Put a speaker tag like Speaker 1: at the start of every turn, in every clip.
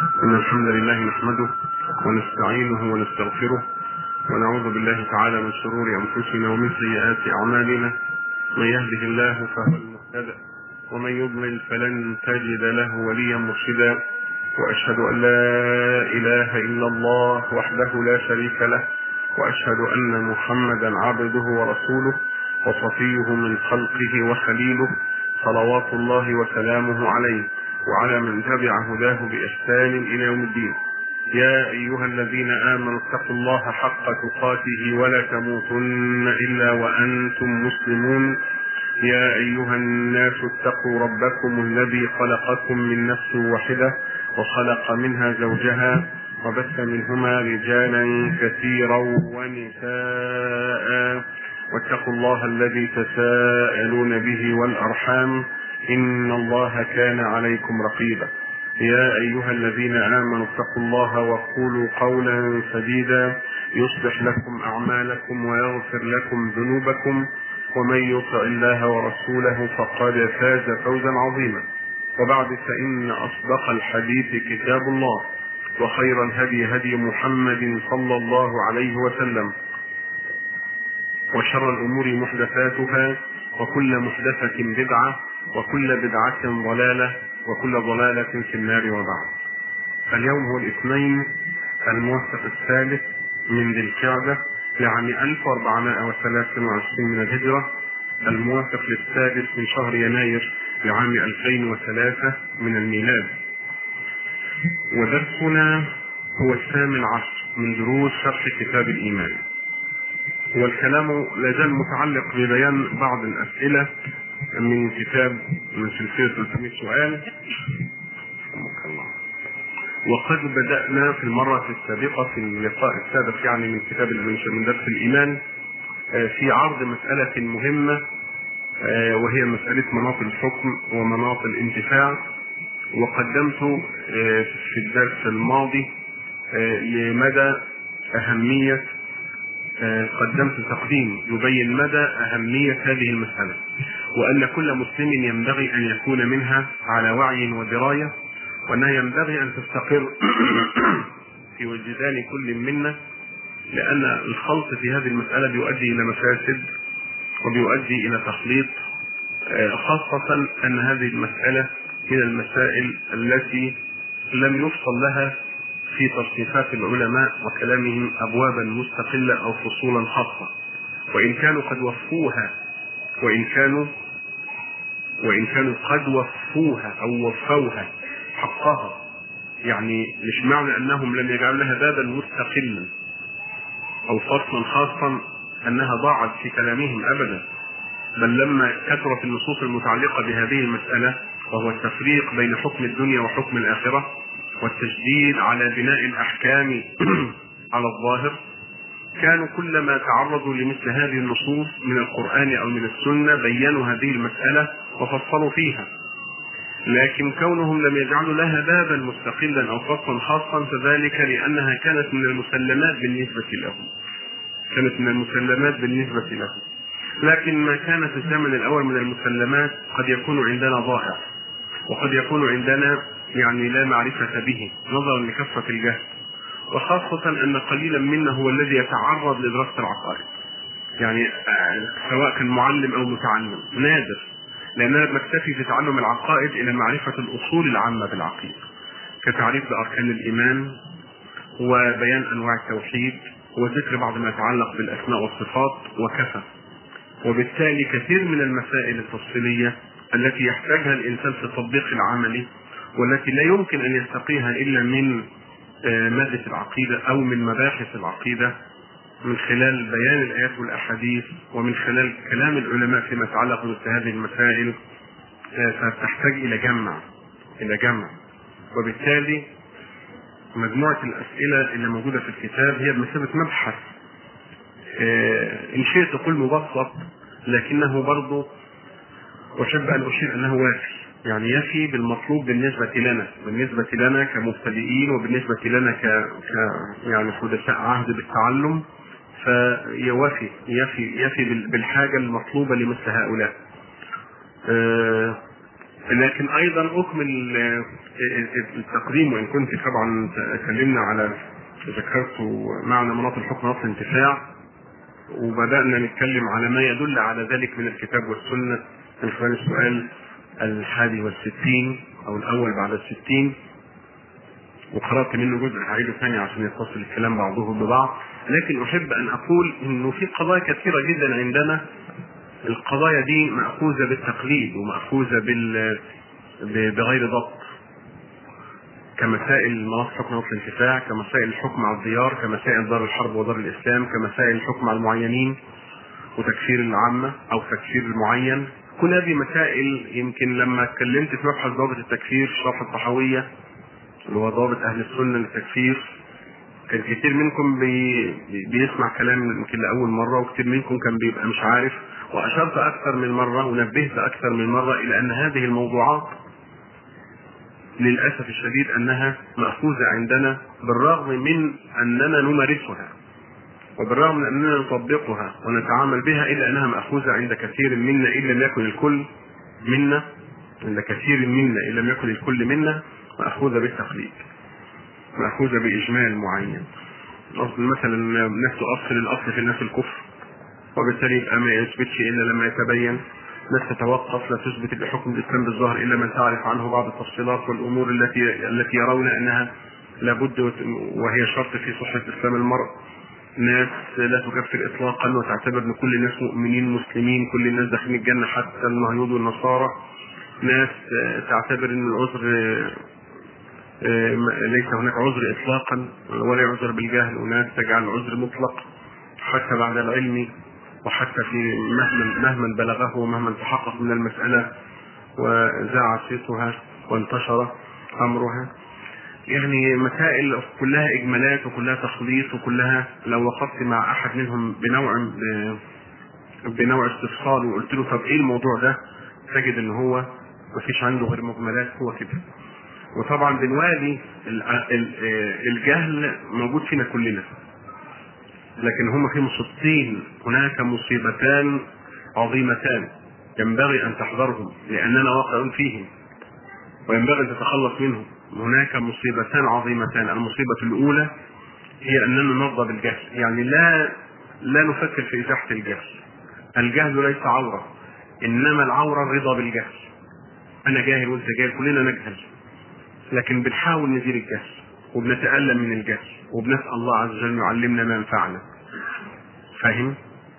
Speaker 1: إن الحمد لله نحمده ونستعينه ونستغفره ونعوذ بالله تعالى من شرور أنفسنا ومن سيئات أعمالنا من يهده الله فهو المهتدى ومن يضلل فلن تجد له وليا مرشدا وأشهد أن لا إله إلا الله وحده لا شريك له وأشهد أن محمدا عبده ورسوله وصفيه من خلقه وخليله صلوات الله وسلامه عليه وعلى من تبع هداه بإحسان إلى يوم الدين يا أيها الذين آمنوا اتقوا الله حق تقاته ولا تموتن إلا وأنتم مسلمون يا أيها الناس اتقوا ربكم الذي خلقكم من نفس واحدة وخلق منها زوجها وبث منهما رجالا كثيرا ونساء واتقوا الله الذي تساءلون به والأرحام إن الله كان عليكم رقيبا يا أيها الذين آمنوا اتقوا الله وقولوا قولا سديدا يصلح لكم أعمالكم ويغفر لكم ذنوبكم ومن يطع الله ورسوله فقد فاز فوزا عظيما وبعد فإن أصدق الحديث كتاب الله وخير الهدي هدي محمد صلى الله عليه وسلم وشر الأمور محدثاتها وكل محدثة بدعة وكل بدعة ضلالة وكل ضلالة في النار وبعد اليوم هو الاثنين الموافق الثالث من ذي القعدة لعام 1423 من الهجرة الموافق للسادس من شهر يناير لعام 2003 من الميلاد ودرسنا هو الثامن عشر من دروس شرح كتاب الإيمان والكلام لا زال متعلق ببيان بعض الأسئلة من كتاب من سلسلة 300 سؤال الله وقد بدأنا في المرة السابقة في اللقاء السابق يعني من كتاب من درس الإيمان في عرض مسألة مهمة وهي مسألة مناط الحكم ومناط الانتفاع وقدمت في الدرس الماضي لمدى أهمية قدمت تقديم يبين مدى أهمية هذه المسألة وأن كل مسلم ينبغي أن يكون منها على وعي ودراية وأنها ينبغي أن تستقر في وجدان كل منا لأن الخلط في هذه المسألة بيؤدي إلى مفاسد وبيؤدي إلى تخليط خاصة أن هذه المسألة من المسائل التي لم يفصل لها في تصنيفات العلماء وكلامهم أبوابا مستقلة أو فصولا خاصة وإن كانوا قد وفوها وإن كانوا وإن كانوا قد وفوها أو وفوها حقها يعني مش معنى أنهم لم يجعلوا لها بابا مستقلا أو فصلا خاصا أنها ضاعت في كلامهم أبدا بل لما كثرت النصوص المتعلقة بهذه المسألة وهو التفريق بين حكم الدنيا وحكم الآخرة والتشديد على بناء الأحكام على الظاهر كانوا كلما تعرضوا لمثل هذه النصوص من القرآن أو من السنة بينوا هذه المسألة وفصلوا فيها لكن كونهم لم يجعلوا لها بابا مستقلا أو فصلا خاصا فذلك لأنها كانت من المسلمات بالنسبة لهم كانت من المسلمات بالنسبة لهم لكن ما كان في الزمن الأول من المسلمات قد يكون عندنا ضائع وقد يكون عندنا يعني لا معرفة به نظرا لكثرة الجهل وخاصة أن قليلا منا هو الذي يتعرض لدراسة العقائد يعني سواء كان معلم أو متعلم نادر لأننا بنكتفي في تعلم العقائد إلى معرفة الأصول العامة بالعقيدة كتعريف بأركان الإيمان وبيان أنواع التوحيد وذكر بعض ما يتعلق بالأسماء والصفات وكفى وبالتالي كثير من المسائل التفصيلية التي يحتاجها الإنسان في التطبيق العملي والتي لا يمكن أن يستقيها إلا من مادة العقيدة أو من مباحث العقيدة من خلال بيان الآيات والأحاديث ومن خلال كلام العلماء فيما يتعلق بمثل هذه المسائل فتحتاج إلى جمع إلى جمع وبالتالي مجموعة الأسئلة اللي موجودة في الكتاب هي بمثابة مبحث إن شئت تقول مبسط لكنه برضه أحب أن أشير أنه وافي يعني يفي بالمطلوب بالنسبة لنا بالنسبة لنا كمبتدئين وبالنسبة لنا ك... ك... يعني حدثاء عهد بالتعلم فيوفي يفي يفي بالحاجة المطلوبة لمثل هؤلاء أه لكن أيضا أكمل التقديم وان كنت طبعا اتكلمنا على ذكرت معنى مناط الحكم مناط الانتفاع وبدانا نتكلم على ما يدل على ذلك من الكتاب والسنه من خلال السؤال الحادي والستين او الاول بعد الستين وقرات منه جزء هعيده ثاني عشان يتصل الكلام بعضه ببعض لكن احب ان اقول انه في قضايا كثيره جدا عندنا القضايا دي ماخوذه بالتقليد وماخوذه بال بغير ضبط كمسائل مناص حكم نص الانتفاع كمسائل الحكم على الديار كمسائل دار الحرب ودار الاسلام كمسائل الحكم على المعينين وتكفير العامه او تكفير المعين كل هذه مسائل يمكن لما اتكلمت في مبحث ضابط التكفير في شرح الطحاويه اللي هو ضابط اهل السنه للتكفير كان كتير منكم بي بيسمع كلام يمكن لاول مره وكتير منكم كان بيبقى مش عارف واشرت اكثر من مره ونبهت اكثر من مره الى ان هذه الموضوعات للاسف الشديد انها ماخوذه عندنا بالرغم من اننا نمارسها وبالرغم من اننا نطبقها ونتعامل بها الا انها ماخوذه عند كثير منا ان لم يكن الكل منا عند كثير منا ان لم يكن الكل منا ماخوذه بالتقليد ماخوذه باجمال معين اصل مثلا الناس تؤصل الاصل في الناس الكفر وبالتالي يبقى ما يثبتش الا لما يتبين ناس تتوقف لا تثبت حكم الاسلام بالظاهر الا من تعرف عنه بعض التفصيلات والامور التي التي يرون انها لابد وهي شرط في صحه اسلام المرء ناس لا تكفر اطلاقا وتعتبر ان كل الناس مؤمنين مسلمين كل الناس داخلين الجنه حتى اليهود والنصارى ناس تعتبر ان العذر ليس هناك عذر اطلاقا ولا يعذر بالجهل وناس تجعل العذر مطلق حتى بعد العلم وحتى في مهما مهما بلغه ومهما تحقق من المساله وزاع صيتها وانتشر امرها يعني مسائل كلها اجمالات وكلها تخليط وكلها لو وقفت مع احد منهم بنوع بنوع استفصال وقلت له طب ايه الموضوع ده تجد ان هو مفيش عنده غير مجملات هو كده وطبعا بنوالي الجهل موجود فينا كلنا لكن هم في مصيبتين هناك مصيبتان عظيمتان ينبغي ان تحذرهم لاننا واقعون فيهم وينبغي ان تتخلص منهم هناك مصيبتان عظيمتان المصيبة الأولى هي أننا نرضى بالجهل يعني لا لا نفكر في إزاحة الجهل الجهل ليس عورة إنما العورة الرضا بالجهل أنا جاهل وأنت جاهل كلنا نجهل لكن بنحاول نزيل الجهل وبنتألم من الجهل وبنسأل الله عز وجل يعلمنا ما ينفعنا فاهم؟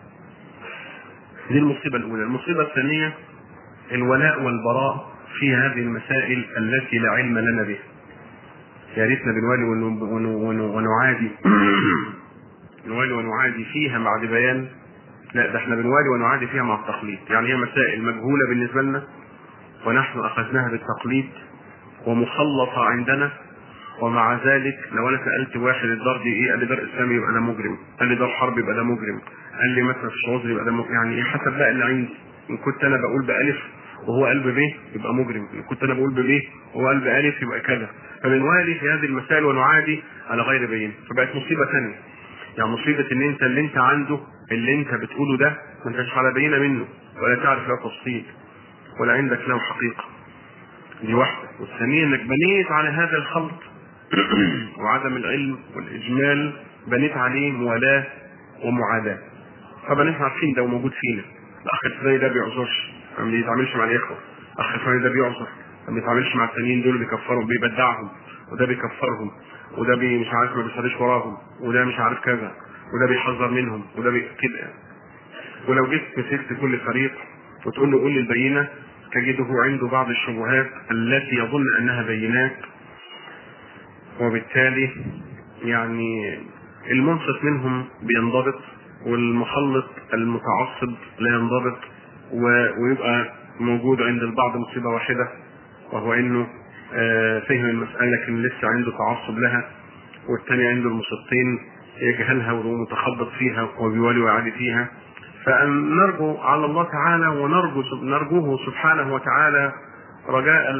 Speaker 1: دي المصيبة الأولى المصيبة الثانية الولاء والبراء في هذه المسائل التي لا علم لنا بها يا ريتنا بنوالي ونعادي نوالي ونعادي فيها بعد بيان لا ده احنا بنوالي ونعادي فيها مع التقليد يعني هي مسائل مجهولة بالنسبة لنا ونحن أخذناها بالتقليد ومخلطة عندنا ومع ذلك لو انا سالت واحد الدار دي ايه قال لي دار اسلامي يبقى ده مجرم قال لي دار حرب يبقى ده مجرم قال لي مثلا في عذر يبقى ده مجرم يعني ايه حسب بقى اللي عندي ان كنت انا بقول بالف وهو قلب ب يبقى مجرم ان كنت انا بقول بب وهو قلب الف يبقى كذا فبنوالي في هذه المسائل ونعادي على غير بين فبقت مصيبه ثانيه يعني مصيبه ان انت اللي انت عنده اللي انت بتقوله ده ما انتش على بينه منه ولا تعرف له تفصيل ولا عندك له حقيقه دي واحده والثانيه انك بنيت على هذا الخلط وعدم العلم والاجمال بنيت عليه موالاه ومعاداه طبعا احنا عارفين ده وموجود فينا الاخ الفلاني ده بيعذرش ما بيتعاملش مع الاخوه الاخ الفلاني ده بيعذر ما بيتعاملش مع التانيين دول بيكفرهم بيبدعهم وده بيكفرهم وده بي مش عارف ما بيصليش وراهم وده مش عارف كذا وده بيحذر منهم وده بي... كده ولو جيت مسكت كل فريق وتقول له قول لي البينه تجده عنده بعض الشبهات التي يظن انها بينات وبالتالي يعني المنصف منهم بينضبط والمخلط المتعصب لا ينضبط ويبقى موجود عند البعض مصيبه واحده وهو انه فهم المساله لكن لسه عنده تعصب لها والثاني عنده المصيبتين يجهلها ومتخبط فيها وبيولي ويعادي فيها فأن نرجو على الله تعالى ونرجو نرجوه سبحانه وتعالى رجاء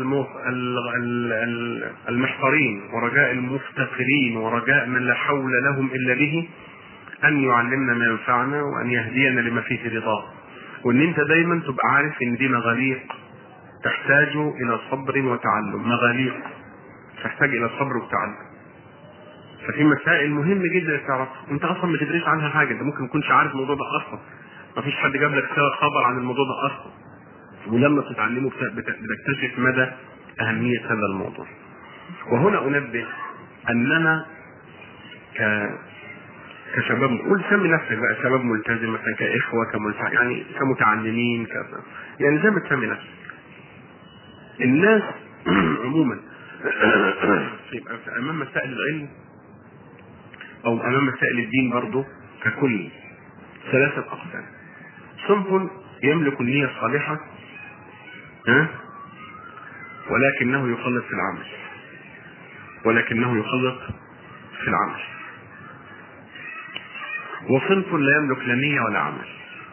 Speaker 1: المحتارين ورجاء المفتقرين ورجاء من لا حول لهم الا به ان يعلمنا ما ينفعنا وان يهدينا لما فيه رضاه وان انت دايما تبقى عارف ان دي مغاليق تحتاج الى صبر وتعلم مغاليق تحتاج الى صبر وتعلم ففي مسائل مهم جدا تعرفها انت اصلا ما تدريش عنها حاجه انت ممكن ما تكونش عارف الموضوع ده اصلا ما فيش حد جاب لك خبر عن الموضوع ده اصلا ولما تتعلمه بت- بت- بتكتشف مدى اهميه هذا الموضوع وهنا انبه اننا ك كشباب قول سمي نفسك بقى شباب ملتزم مثلا كاخوه كملتزم يعني كمتعلمين كذا يعني زي ما تسمي نفسك الناس عموما يبقى في امام مسائل العلم او امام مسائل الدين برضه ككل ثلاثه اقسام صنف يملك النيه الصالحه ها ولكنه يخلط في العمل ولكنه يخلط في العمل وصنف لا يملك لا نية ولا عمل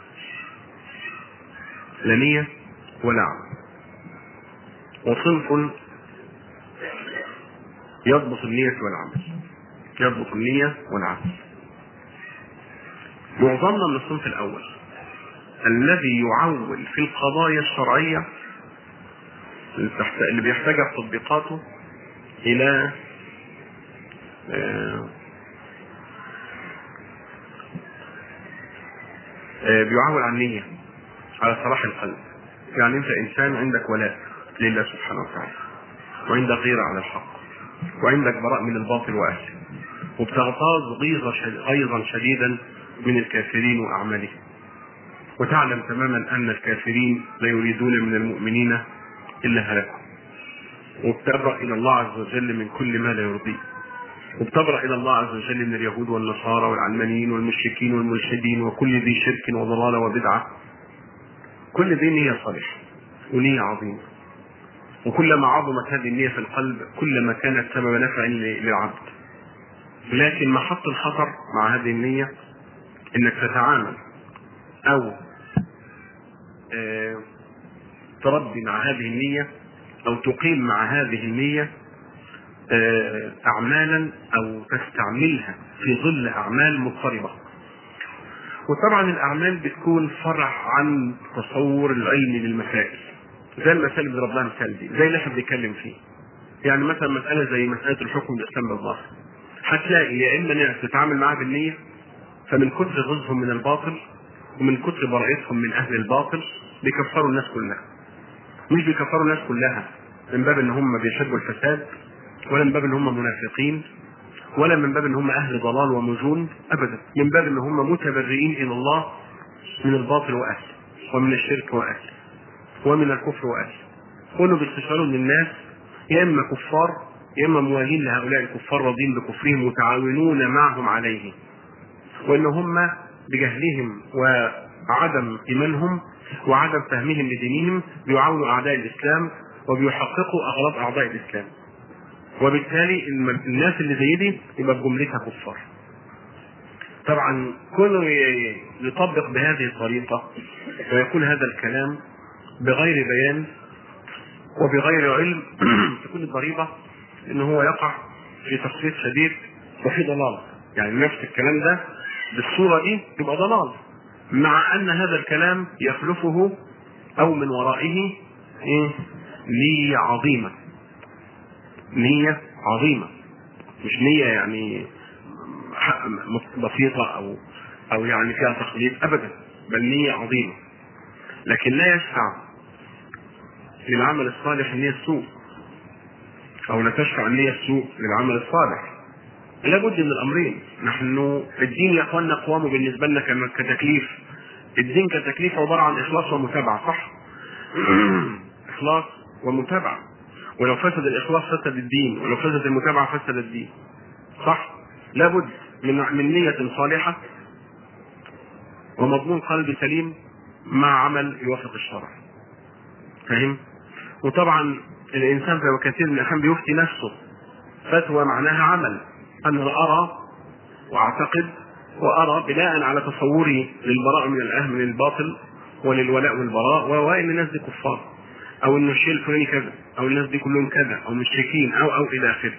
Speaker 1: لا نية ولا عمل وصنف يضبط النية والعمل يضبط النية والعمل معظمنا من الصنف الأول الذي يعول في القضايا الشرعية اللي بتحت- اللي بيحتاجها في تطبيقاته إلى آه، آه، بيعول على النية على صلاح القلب يعني انت انسان عندك ولاء لله سبحانه وتعالى وعندك غيرة على الحق وعندك براء من الباطل واهله وبتغتاظ غيظا شد- غيظا شديدا من الكافرين واعمالهم وتعلم تماما ان الكافرين لا يريدون من المؤمنين الا هلاكهم وبتبرأ الى الله عز وجل من كل ما لا يرضيه وبتبرأ إلى الله عز وجل من اليهود والنصارى والعلمانيين والمشركين والملحدين وكل ذي شرك وضلالة وبدعة كل دي نية صالحة ونية عظيمة وكلما عظمت هذه النية في القلب كلما كانت سبب نفع للعبد لكن محط الخطر مع هذه النية انك تتعامل او آه، تربي مع هذه النية او تقيم مع هذه النية آه، اعمالا او تستعملها في ظل اعمال مضطربه وطبعا الاعمال بتكون فرع عن تصور العلم للمسائل زي المسائل اللي ضربناها مثال دي زي اللي احنا بنتكلم فيه يعني مثلا مساله زي مساله الحكم بالاسلام بالظاهر هتلاقي يا اما ناس تتعامل معاها بالنيه فمن كتر غزهم من الباطل ومن كتر براءتهم من اهل الباطل بيكفروا الناس كلها مش بيكفروا الناس كلها من باب ان هم بيحبوا الفساد ولا من باب ان هم منافقين ولا من باب ان هم اهل ضلال ومجون ابدا من باب ان هم متبرئين الى الله من الباطل واهله ومن الشرك واهله ومن الكفر واهله كانوا بيستشعروا ان الناس يا اما كفار يا اما موالين لهؤلاء الكفار راضين بكفرهم متعاونون معهم عليه وان هم بجهلهم وعدم ايمانهم وعدم فهمهم لدينهم بيعاونوا اعداء الاسلام وبيحققوا اغراض اعداء الاسلام وبالتالي الم- الناس اللي زي دي يبقى بجملتها كفار طبعا كونه ي- يطبق بهذه الطريقه ويقول هذا الكلام بغير بيان وبغير علم تكون الضريبه ان هو يقع في تخصيص شديد وفي ضلال يعني نفس الكلام ده بالصوره دي يبقى ضلال مع ان هذا الكلام يخلفه او من ورائه ايه نية عظيمة نية عظيمة مش نية يعني ح- بسيطة او او يعني فيها تخليط ابدا بل نية عظيمة لكن لا يشفع للعمل الصالح النية السوء او لا تشفع النية السوء للعمل الصالح لابد من الامرين نحن الدين يا اخواننا قوامه بالنسبه لنا كم- كتكليف الدين كتكليف عباره عن اخلاص ومتابعه صح اخلاص ومتابعه ولو فسد الاخلاص فسد الدين ولو فسد المتابعه فسد الدين صح لابد من من نيه صالحه ومضمون قلب سليم مع عمل يوافق الشرع فاهم وطبعا الانسان في كثير من الاحيان بيفتي نفسه فتوى معناها عمل انا ارى واعتقد وارى بناء على تصوري للبراء من الاهل من الباطل وللولاء والبراء وان الناس دي كفار او ان الشيء الفلاني كذا او الناس دي كلهم كذا او مشركين او او الى اخره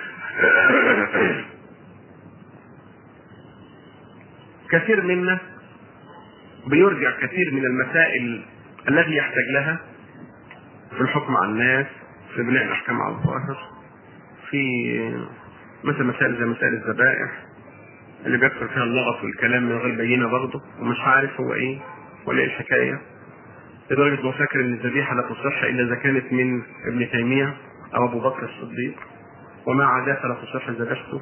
Speaker 1: كثير منا بيرجع كثير من المسائل التي يحتاج لها في الحكم على الناس في بناء الاحكام على الظاهر في مثل مسائل زي مسائل الذبائح اللي بيكثر فيها اللغط والكلام من غير بينه برضه ومش عارف هو ايه ولا ايه الحكايه لدرجه انه فاكر ان الذبيحه لا تصح الا اذا كانت من ابن تيميه او ابو بكر الصديق وما عداه فلا تصح ذبيحته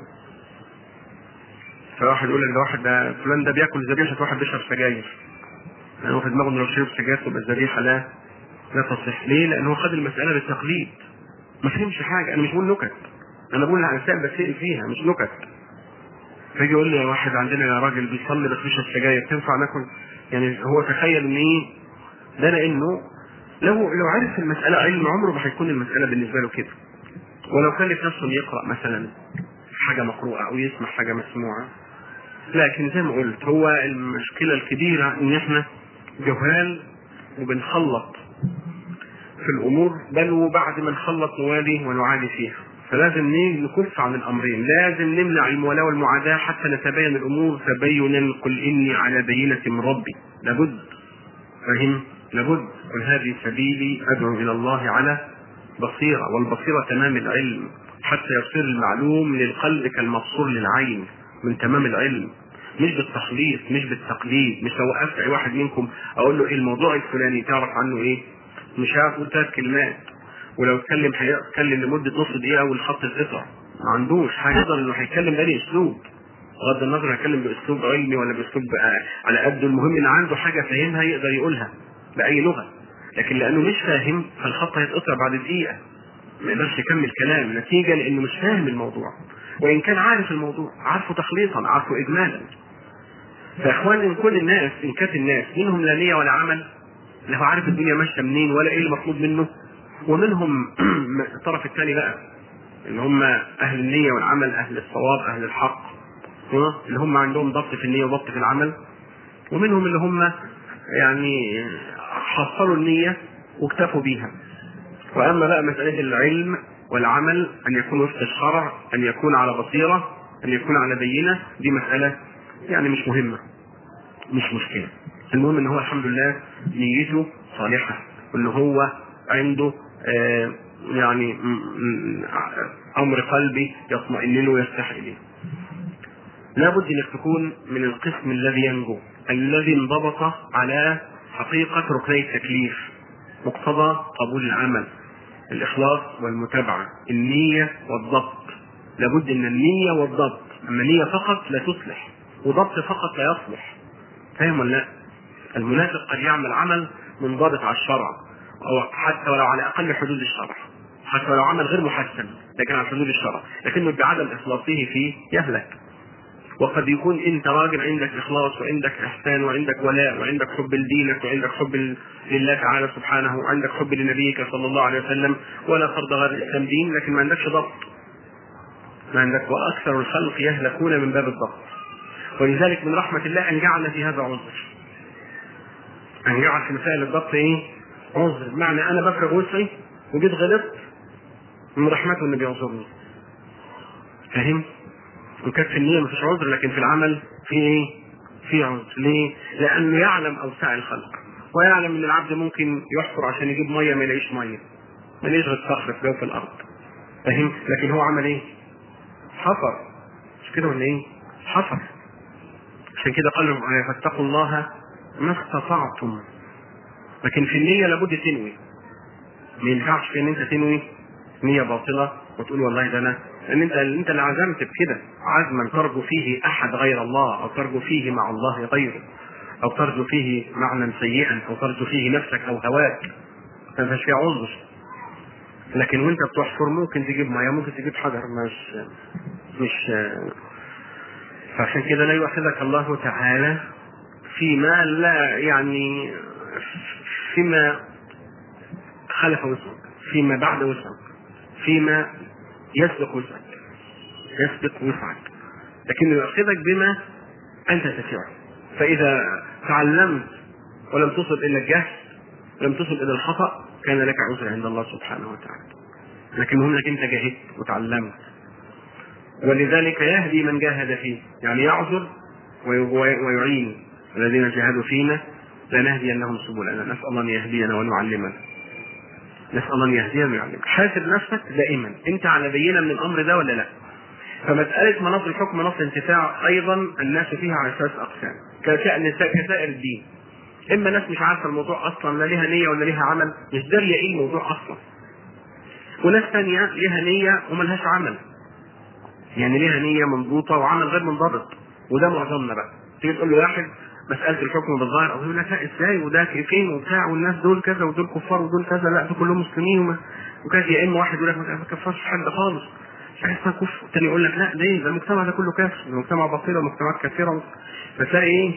Speaker 1: فواحد يقول ان واحد ده فلان ده بياكل ذبيحه واحد بيشرب سجاير يعني هو في دماغه انه لو شرب سجاير تبقى الذبيحه لا لا تصح ليه؟ لان هو خد المساله بالتقليد ما فهمش حاجه انا مش بقول نكت انا بقول عن مسائل بسائل فيها مش نكت فيجي يقول لي واحد عندنا يا راجل بيصلي بس بيشرب سجاير تنفع ناكل يعني هو تخيل ان ايه ده لانه لو لو عرف المساله علم عمره ما هيكون المساله بالنسبه له كده ولو كلف نفسه يقرا مثلا حاجه مقروءه او يسمع حاجه مسموعه لكن زي ما قلت هو المشكله الكبيره ان احنا جهال وبنخلط في الامور بل وبعد ما نخلط نوالي ونعادي فيها فلازم نكف عن الامرين لازم نمنع الموالاه والمعاداه حتى نتبين الامور تبينا قل اني على بينه من ربي لابد فهم لابد قل هذه سبيلي ادعو الى الله على بصيره والبصيره تمام العلم حتى يصير المعلوم للقلب كالمبصور للعين من تمام العلم مش بالتخليط مش بالتقليد مش لو وقفت اي واحد منكم اقول له ايه الموضوع الفلاني تعرف عنه ايه مش هعرف اقول ثلاث كلمات ولو اتكلم هيتكلم لمده نص دقيقه والخط اتقطع ما عندوش هيقدر انه هيتكلم بأي اسلوب بغض النظر هيتكلم باسلوب علمي ولا باسلوب على قده المهم ان عنده حاجه فاهمها يقدر يقولها باي لغه لكن لانه مش فاهم فالخط هيتقطع بعد دقيقه ما يقدرش يكمل كلام نتيجه لانه مش فاهم الموضوع وان كان عارف الموضوع عارفه تخليطا عارفه اجمالا فاخوان ان كل الناس ان كانت الناس منهم لا نيه ولا عمل لا هو عارف الدنيا ماشيه منين ولا ايه المطلوب منه ومنهم الطرف الثاني بقى اللي هم اهل النيه والعمل اهل الصواب اهل الحق اللي هم عندهم ضبط في النيه وضبط في العمل ومنهم اللي هم يعني حصلوا النيه واكتفوا بيها واما بقى مساله العلم والعمل ان يكون وفق الشرع ان يكون على بصيره ان يكون على بينه دي مساله يعني مش مهمه مش مشكله المهم ان هو الحمد لله نيته صالحه وان هو عنده آه يعني امر قلبي يطمئن له ويرتاح اليه. لابد انك تكون من القسم الذي ينجو الذي انضبط على حقيقه ركني التكليف مقتضى قبول العمل الاخلاص والمتابعه النيه والضبط لابد ان النيه والضبط اما نيه فقط لا تصلح وضبط فقط لا يصلح فاهم ولا لا؟ المنافق قد يعمل عمل منضبط على الشرع او حتى ولو على اقل حدود الشرع حتى ولو عمل غير محسن لكن على حدود الشرع لكنه بعدم اخلاصه فيه يهلك وقد يكون انت راجل عندك اخلاص وعندك احسان وعندك ولاء وعندك حب لدينك وعندك حب لله تعالى سبحانه وعندك حب لنبيك صلى الله عليه وسلم ولا فرض غير الاسلام دين لكن ما عندكش ضبط ما عندك واكثر الخلق يهلكون من باب الضبط ولذلك من رحمه الله ان جعل في هذا عذر ان جعل في مسائل الضبط ايه؟ عذر بمعنى انا بفرغ وسعي وجيت غلطت من رحمته انه بيعذرني فاهم؟ وكانت في النية مفيش عذر لكن في العمل في ايه؟ في عذر، ليه؟ لأنه يعلم أوساع الخلق، ويعلم إن العبد ممكن يحفر عشان يجيب مية ما يلاقيش مية. ما يلاقيش غير صخر في جوف الأرض. فاهم؟ لكن هو عمل ايه؟ حفر. مش كده ولا ايه؟ حفر. عشان كده قال فاتقوا الله ما استطعتم. لكن في النية لابد تنوي. ما ينفعش في ان انت تنوي نية باطلة وتقول والله ده انا لان انت انت اللي عزمت بكده عزما ترجو فيه احد غير الله او ترجو فيه مع الله غيره او ترجو فيه معنى سيئا او ترجو فيه نفسك او هواك ما فيه عذر لكن وانت بتحفر ممكن تجيب ميه ممكن تجيب حجر مش مش فعشان كده لا يؤاخذك الله تعالى فيما لا يعني فيما خلف وسعك فيما بعد وسعك فيما يسبق وسعك يسبق وسعك لكنه يؤخذك بما انت تسعه فاذا تعلمت ولم تصل الى الجهل لم تصل الى الخطا كان لك عذر عند الله سبحانه وتعالى لكن المهم انك انت جاهدت وتعلمت ولذلك يهدي من جاهد فيه يعني يعذر ويعين الذين جاهدوا فينا لنهدينهم سبلنا نسال الله ان يهدينا وان يعلمنا
Speaker 2: نسال الله ان يهدينا ويعلمك حاسب نفسك دائما انت على بينه من الامر ده ولا لا فمساله مناط الحكم مناط الانتفاع ايضا الناس فيها على ثلاث اقسام كشان كسائر الدين اما ناس مش عارفه الموضوع اصلا لا ليها نيه ولا ليها عمل مش داريه ايه الموضوع اصلا وناس ثانيه ليها نيه وملهاش عمل يعني ليها نيه منضوطه وعمل غير منضبط وده معظمنا بقى تيجي تقول له واحد مساله الحكم بالظاهر او يقول لك لا ازاي وده فين وبتاع والناس دول كذا ودول كفار ودول كذا لا دول كلهم مسلمين وما- وكذا يا اما واحد يقول لك ما تكفرش حد خالص مش حاجه اسمها كفر الثاني يقول لك لا ليه ده المجتمع ده كله كافر المجتمع بصيره ومجتمعات كثيره فتلاقي ايه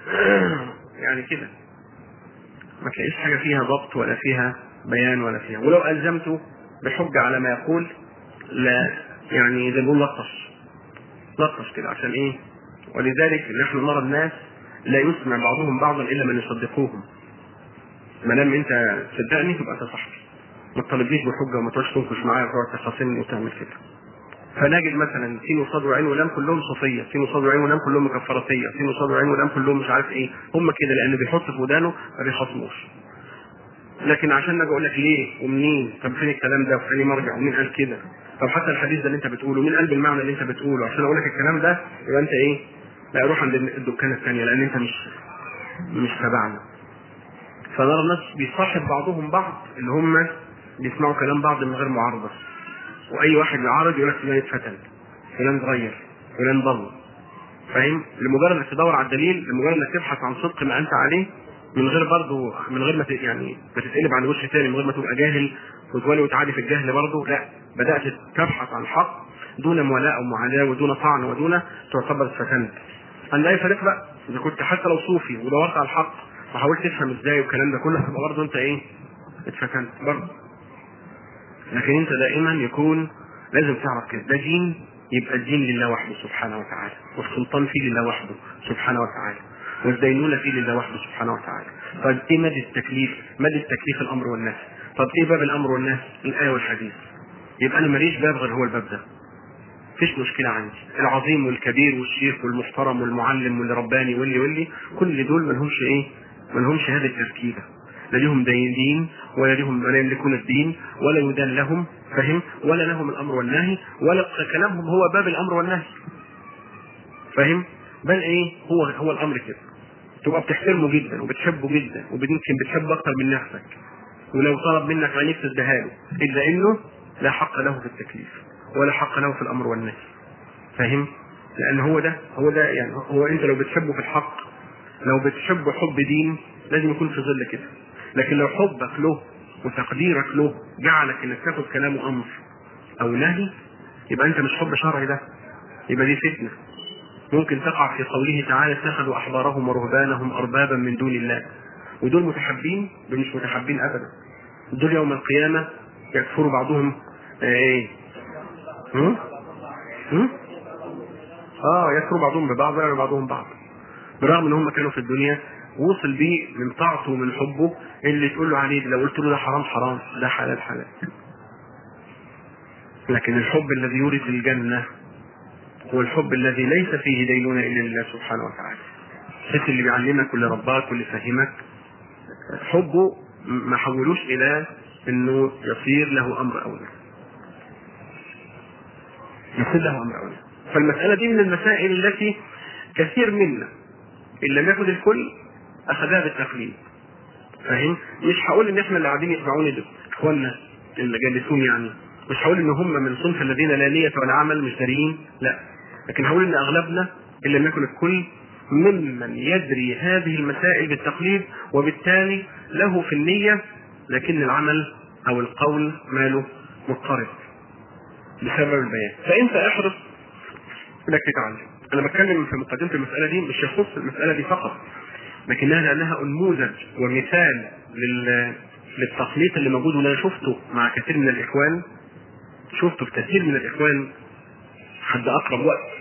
Speaker 2: يعني كده ما تلاقيش حاجه فيها ضبط ولا فيها بيان ولا فيها ولو الزمته بحجه على ما يقول لا يعني زي ما بيقول لطش لطش كده عشان ايه ولذلك نحن نرى الناس لا يسمع بعضهم بعضا الا من يصدقوهم ما دام انت تصدقني تبقى انت صاحبي ما تطالبنيش بحجه وما تقعدش تنكش معايا وتقعد تخاصمني وتعمل كده فنجد مثلا سين وصاد وعين ولام كلهم صوفيه، سين وصاد وعين ولام كلهم مكفراتيه، سين وصاد وعين ولام كلهم مش عارف ايه، هم كده لان بيحط في ودانه ما بيخاصموش. لكن عشان اجي اقول لك ليه ومنين طب فين الكلام ده وفين مرجع ومين قال كده طب حتى الحديث ده اللي انت بتقوله مين قال بالمعنى اللي انت بتقوله عشان اقول لك الكلام ده يبقى انت ايه لا روح عند الدكان الثانيه لان انت مش مش تبعنا فنرى الناس بيصاحب بعضهم بعض اللي هم بيسمعوا كلام بعض من غير معارضه واي واحد يعارض يقول لك فلان اتفتن فلان اتغير فلان ضل فاهم لمجرد انك تدور على الدليل لمجرد انك تبحث عن صدق ما انت عليه من غير برضه من غير ما ت- يعني ما تتقلب عن وش تاني من غير ما تبقى جاهل وتولي وتعادي في الجهل برضه لا بدات تبحث عن الحق دون مولاة او معاداه ودون طعن ودون تعتبر اتفتنت انا لا يفرق بقى اذا كنت حتى لو صوفي ودورت على الحق وحاولت تفهم ازاي والكلام ده كله هتبقى برضه انت ايه اتفتنت برضه لكن انت دائما يكون لازم تعرف كده ده دين يبقى الدين لله وحده سبحانه وتعالى والسلطان فيه لله وحده سبحانه وتعالى والدينونة فيه لله وحده سبحانه وتعالى طيب ايه مدى التكليف مدى التكليف الامر والنهي طب ايه باب الامر والنهي الايه والحديث يبقى انا ماليش باب غير هو الباب ده مفيش مشكلة عندي العظيم والكبير والشيخ والمحترم والمعلم واللي رباني واللي واللي كل دول ملهمش ايه ملهمش هذه التركيبة لا لهم دين ولا لهم ولا يملكون الدين ولا يدان لهم فهم ولا لهم الامر والنهي ولا كلامهم هو باب الامر والنهي فاهم بل ايه هو هو الامر كده تبقى بتحترمه جدا وبتحبه جدا ويمكن بتحبه اكتر من نفسك ولو طلب منك عينيك تديها له الا انه لا حق له في التكليف ولا حق له في الامر والنهي فاهم لان هو ده هو ده يعني هو انت لو بتحبه في الحق لو بتحبه حب دين لازم يكون في ظل كده لكن لو حبك له وتقديرك له جعلك انك تاخد كلامه امر او نهي يبقى انت مش حب شرعي ده يبقى دي فتنه ممكن تقع في قوله تعالى اتخذوا احبارهم ورهبانهم اربابا من دون الله ودول متحبين دول مش متحبين ابدا دول يوم القيامه يكفر بعضهم آه، ايه هم؟ هم؟ اه يكفر بعضهم ببعض ويعمل بعضهم بعض بالرغم ان هم كانوا في الدنيا وصل بيه من طاعته ومن حبه اللي تقول له عليه لو قلت له ده حرام حرام ده حلال حلال لكن الحب الذي يورث الجنه هو الحب الذي ليس فيه دينونة إلا لله سبحانه وتعالى الست اللي بيعلمك واللي رباك واللي فهمك حبه ما حولوش إلى إنه يصير له أمر أولى يصير له أمر أولى فالمسألة دي من المسائل التي كثير منا إن لم يكن الكل أخذها بالتقليد فاهم؟ مش هقول إن إحنا اللي قاعدين يسمعوني دول إخواننا اللي جالسون يعني مش هقول إن هم من صنف الذين لا نية ولا عمل مش داريين لا لكن هقول ان اغلبنا ان لم يكن الكل ممن يدري هذه المسائل بالتقليد وبالتالي له في النية لكن العمل او القول ماله مضطرب بسبب البيان فانت احرص انك تتعلم انا بتكلم في مقدمة المسألة دي مش يخص المسألة دي فقط لكنها لانها نموذج ومثال لل للتخليط اللي موجود وانا شفته مع كثير من الاخوان شفته في كثير من الاخوان حد اقرب وقت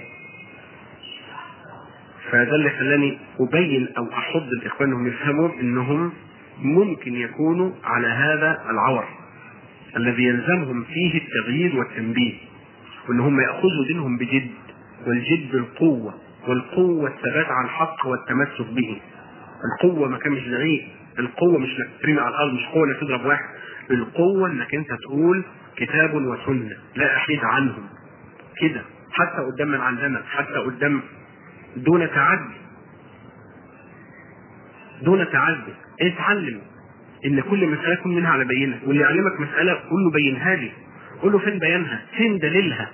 Speaker 2: فده اللي خلاني ابين او احض الاخوان انهم يفهموا انهم ممكن يكونوا على هذا العور الذي يلزمهم فيه التغيير والتنبيه وان هم ياخذوا دينهم بجد والجد بالقوه والقوه الثبات على الحق والتمسك به القوه ما كان مش زعيق القوه مش انك ترمي على الارض مش قوه انك تضرب واحد بالقوة انك انت تقول كتاب وسنة لا احيد عنهم كده حتى قدام من علمك حتى قدام دون تعدي دون تعدي اتعلم ان كل مسألة يكون منها على بينة واللي يعلمك مسألة قول له بينها لي قول له فين بيانها فين دليلها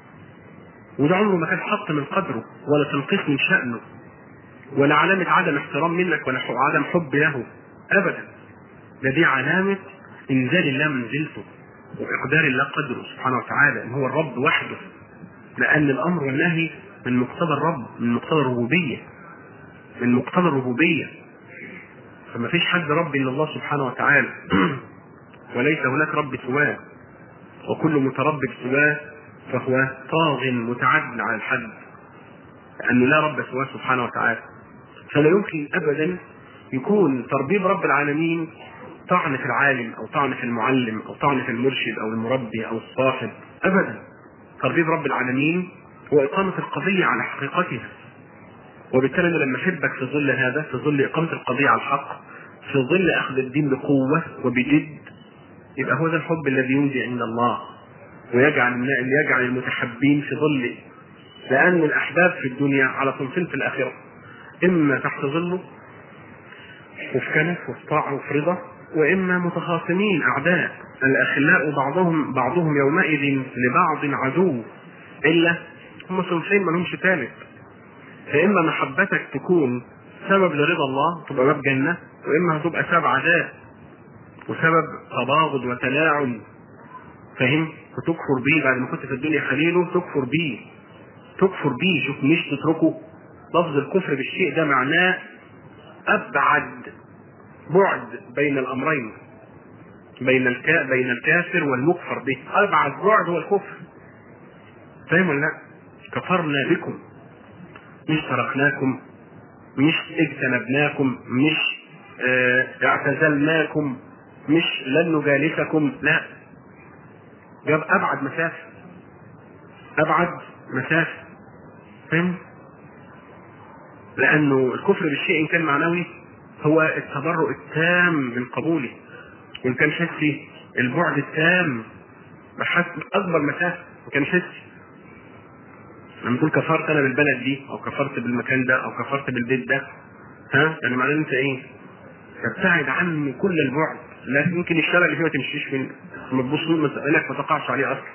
Speaker 2: وده عمره ما كان حط من قدره ولا تنقيص من شأنه ولا علامة عدم احترام منك ولا عدم حب له ابدا ده دي علامة انزال الله منزلته واقدار الله قدره سبحانه وتعالى ان هو الرب وحده لان الامر والنهي من مقتضى الرب من مقتضى الربوبية من مقتضى الربوبية فما فيش حد رب الا الله سبحانه وتعالى وليس هناك رب سواه وكل متربب سواه فهو طاغ متعدل على الحد لأنه لا رب سواه سبحانه وتعالى فلا يمكن أبدا يكون تربيب رب العالمين طعن في العالم أو طعن في المعلم أو طعن في المرشد أو المربي أو الصاحب أبدا تربيب رب العالمين هو إقامة القضية على حقيقتها وبالتالي أنا لما أحبك في ظل هذا في ظل إقامة القضية على الحق في ظل أخذ الدين بقوة وبجد يبقى هو ده الحب الذي ينجي عند الله ويجعل يجعل المتحبين في ظله لأن الأحباب في الدنيا على صنفين في الآخرة إما تحت ظله وفي كنف وفي طاعة وفي رضا وإما متخاصمين أعداء الأخلاء بعضهم بعضهم يومئذ لبعض عدو إلا هم صنفين ما لهمش ثالث فإما محبتك تكون سبب لرضا الله تبقى باب جنة وإما هتبقى سبب عداء وسبب تباغض وتلاعن فاهم وتكفر بيه بعد ما كنت في الدنيا خليله تكفر بيه تكفر بيه شوف مش تتركه لفظ الكفر بالشيء ده معناه ابعد بعد بين الامرين بين الكا بين الكافر والمكفر به ابعد بعد هو الكفر فاهم ولا لا كفرنا بكم مش تركناكم مش اجتنبناكم مش اه اعتزلناكم مش لن نجالسكم لا جاب ابعد مسافه ابعد مسافه فاهم لانه الكفر بالشيء ان كان معنوي هو التبرؤ التام من قبوله وان كان حسي البعد التام بحسب اكبر مسافه وان كان حسي لما تقول كفرت انا بالبلد دي او كفرت بالمكان ده او كفرت بالبيت ده ها يعني معناه انت ايه تبتعد عنه كل البعد لكن يمكن الشارع اللي فيه ما تمشيش منه لما تبص له مسألك ما تقعش عليه اصلا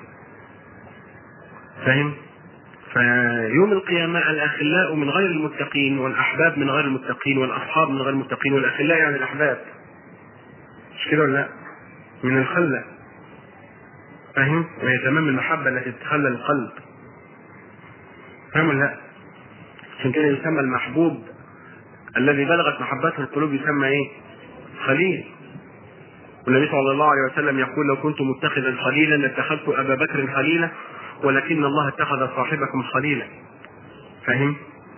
Speaker 2: فاهم فيوم القيامة الأخلاء من غير المتقين والأحباب من غير المتقين والأصحاب من غير المتقين والأخلاء يعني الأحباب مش كده ولا لا؟ من الخلة فاهم؟ وهي تمام المحبة التي تتخلى القلب فاهم ولا لا؟ عشان كده يسمى المحبوب الذي بلغت محبته القلوب يسمى ايه؟ خليل والنبي صلى الله عليه وسلم يقول لو كنت متخذا خليلا لاتخذت ابا بكر خليلا ولكن الله اتخذ صاحبكم خليلا فاهم؟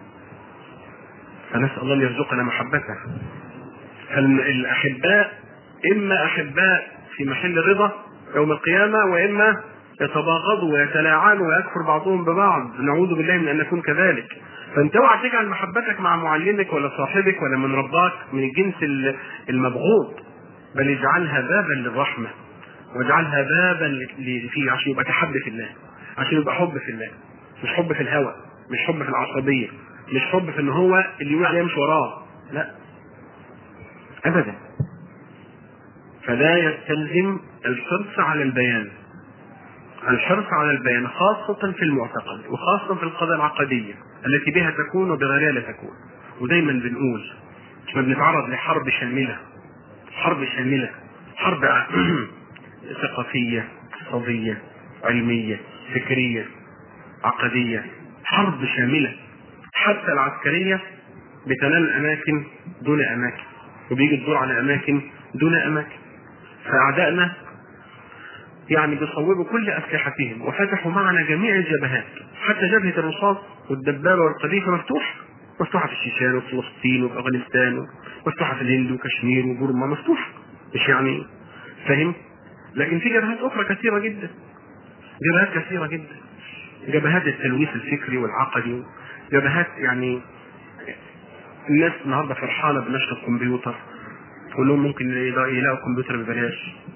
Speaker 2: فنسال الله ان يرزقنا محبته فالاحباء اما احباء في محل رضا يوم القيامه واما يتباغضوا ويتلاعنوا ويكفر بعضهم ببعض نعوذ بالله من ان نكون كذلك فانت اوعى تجعل محبتك مع معلمك ولا صاحبك ولا من رباك من الجنس المبغوض بل اجعلها بابا للرحمه واجعلها بابا في عشان يبقى تحب في الله عشان يبقى حب في الله مش حب في الهوى مش حب في العصبيه مش حب في ان هو اللي يقول عليه يمشي وراه لا ابدا فده يستلزم الحرص على البيان الحرص على البيان خاصة في المعتقد وخاصة في القضايا العقدية التي بها تكون وبغيرها لا تكون ودايما بنقول احنا بنتعرض لحرب شاملة حرب شاملة حرب ثقافية اقتصادية علمية فكرية عقدية حرب شاملة حتى العسكرية بتنال أماكن دون أماكن وبيجي الدور على أماكن دون أماكن فأعدائنا يعني بيصوبوا كل أسلحتهم وفتحوا معنا جميع الجبهات حتى جبهة الرصاص والدبابة والقذيفة مفتوحة مفتوحة في الشيشان وفي فلسطين وفي أفغانستان مفتوحة في الهند وكشمير وبورما مفتوحة مش يعني فاهم؟ لكن في جبهات أخرى كثيرة جدا جبهات كثيرة جدا جبهات التلويث الفكري والعقدي جبهات يعني الناس النهارده فرحانه بنشر الكمبيوتر تقول لهم ممكن يلاقوا كمبيوتر ببلاش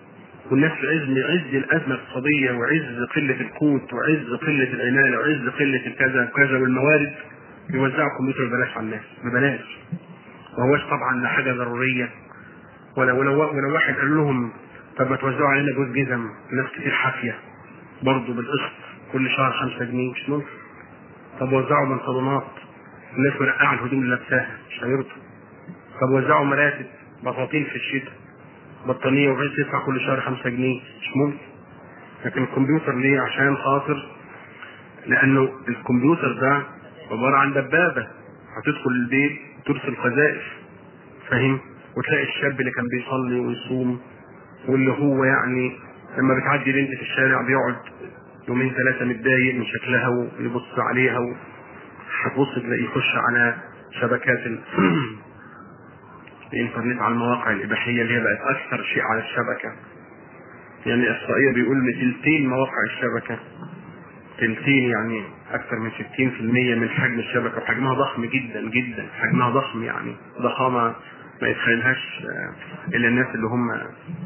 Speaker 2: والناس في عز عز الازمه الاقتصاديه وعز قله القوت وعز قله العماله وعز قله الكذا وكذا والموارد يوزعوا كمبيوتر ببلاش على الناس ببلاش ما هوش طبعا لا حاجه ضروريه ولا ولو ولو واحد قال لهم طب ما توزعوا علينا جوز جزم ناس كتير حافيه برضه بالقسط كل شهر 5 جنيه مش ممكن طب وزعوا بنطلونات الناس مرقعه الهدوم اللي لابساها مش هيرضوا طب وزعوا مراتب بساطين في الشتاء بطانيه وعايز تدفع كل شهر 5 جنيه مش ممكن لكن الكمبيوتر ليه عشان خاطر لانه الكمبيوتر ده عباره عن دبابه هتدخل البيت ترسل قذائف فاهم وتلاقي الشاب اللي كان بيصلي ويصوم واللي هو يعني لما بتعدي بنت في الشارع بيقعد يومين ثلاثه متضايق من شكلها ويبص عليها هتبص تلاقيه يخش على شبكات ال... الانترنت على المواقع الاباحيه اللي هي بقت اكثر شيء على الشبكه يعني احصائيه بيقول ان تلتين مواقع الشبكه تلتين يعني اكثر من 60% من حجم الشبكه وحجمها ضخم جدا جدا حجمها ضخم يعني ضخامه ما يتخيلهاش الا الناس اللي هم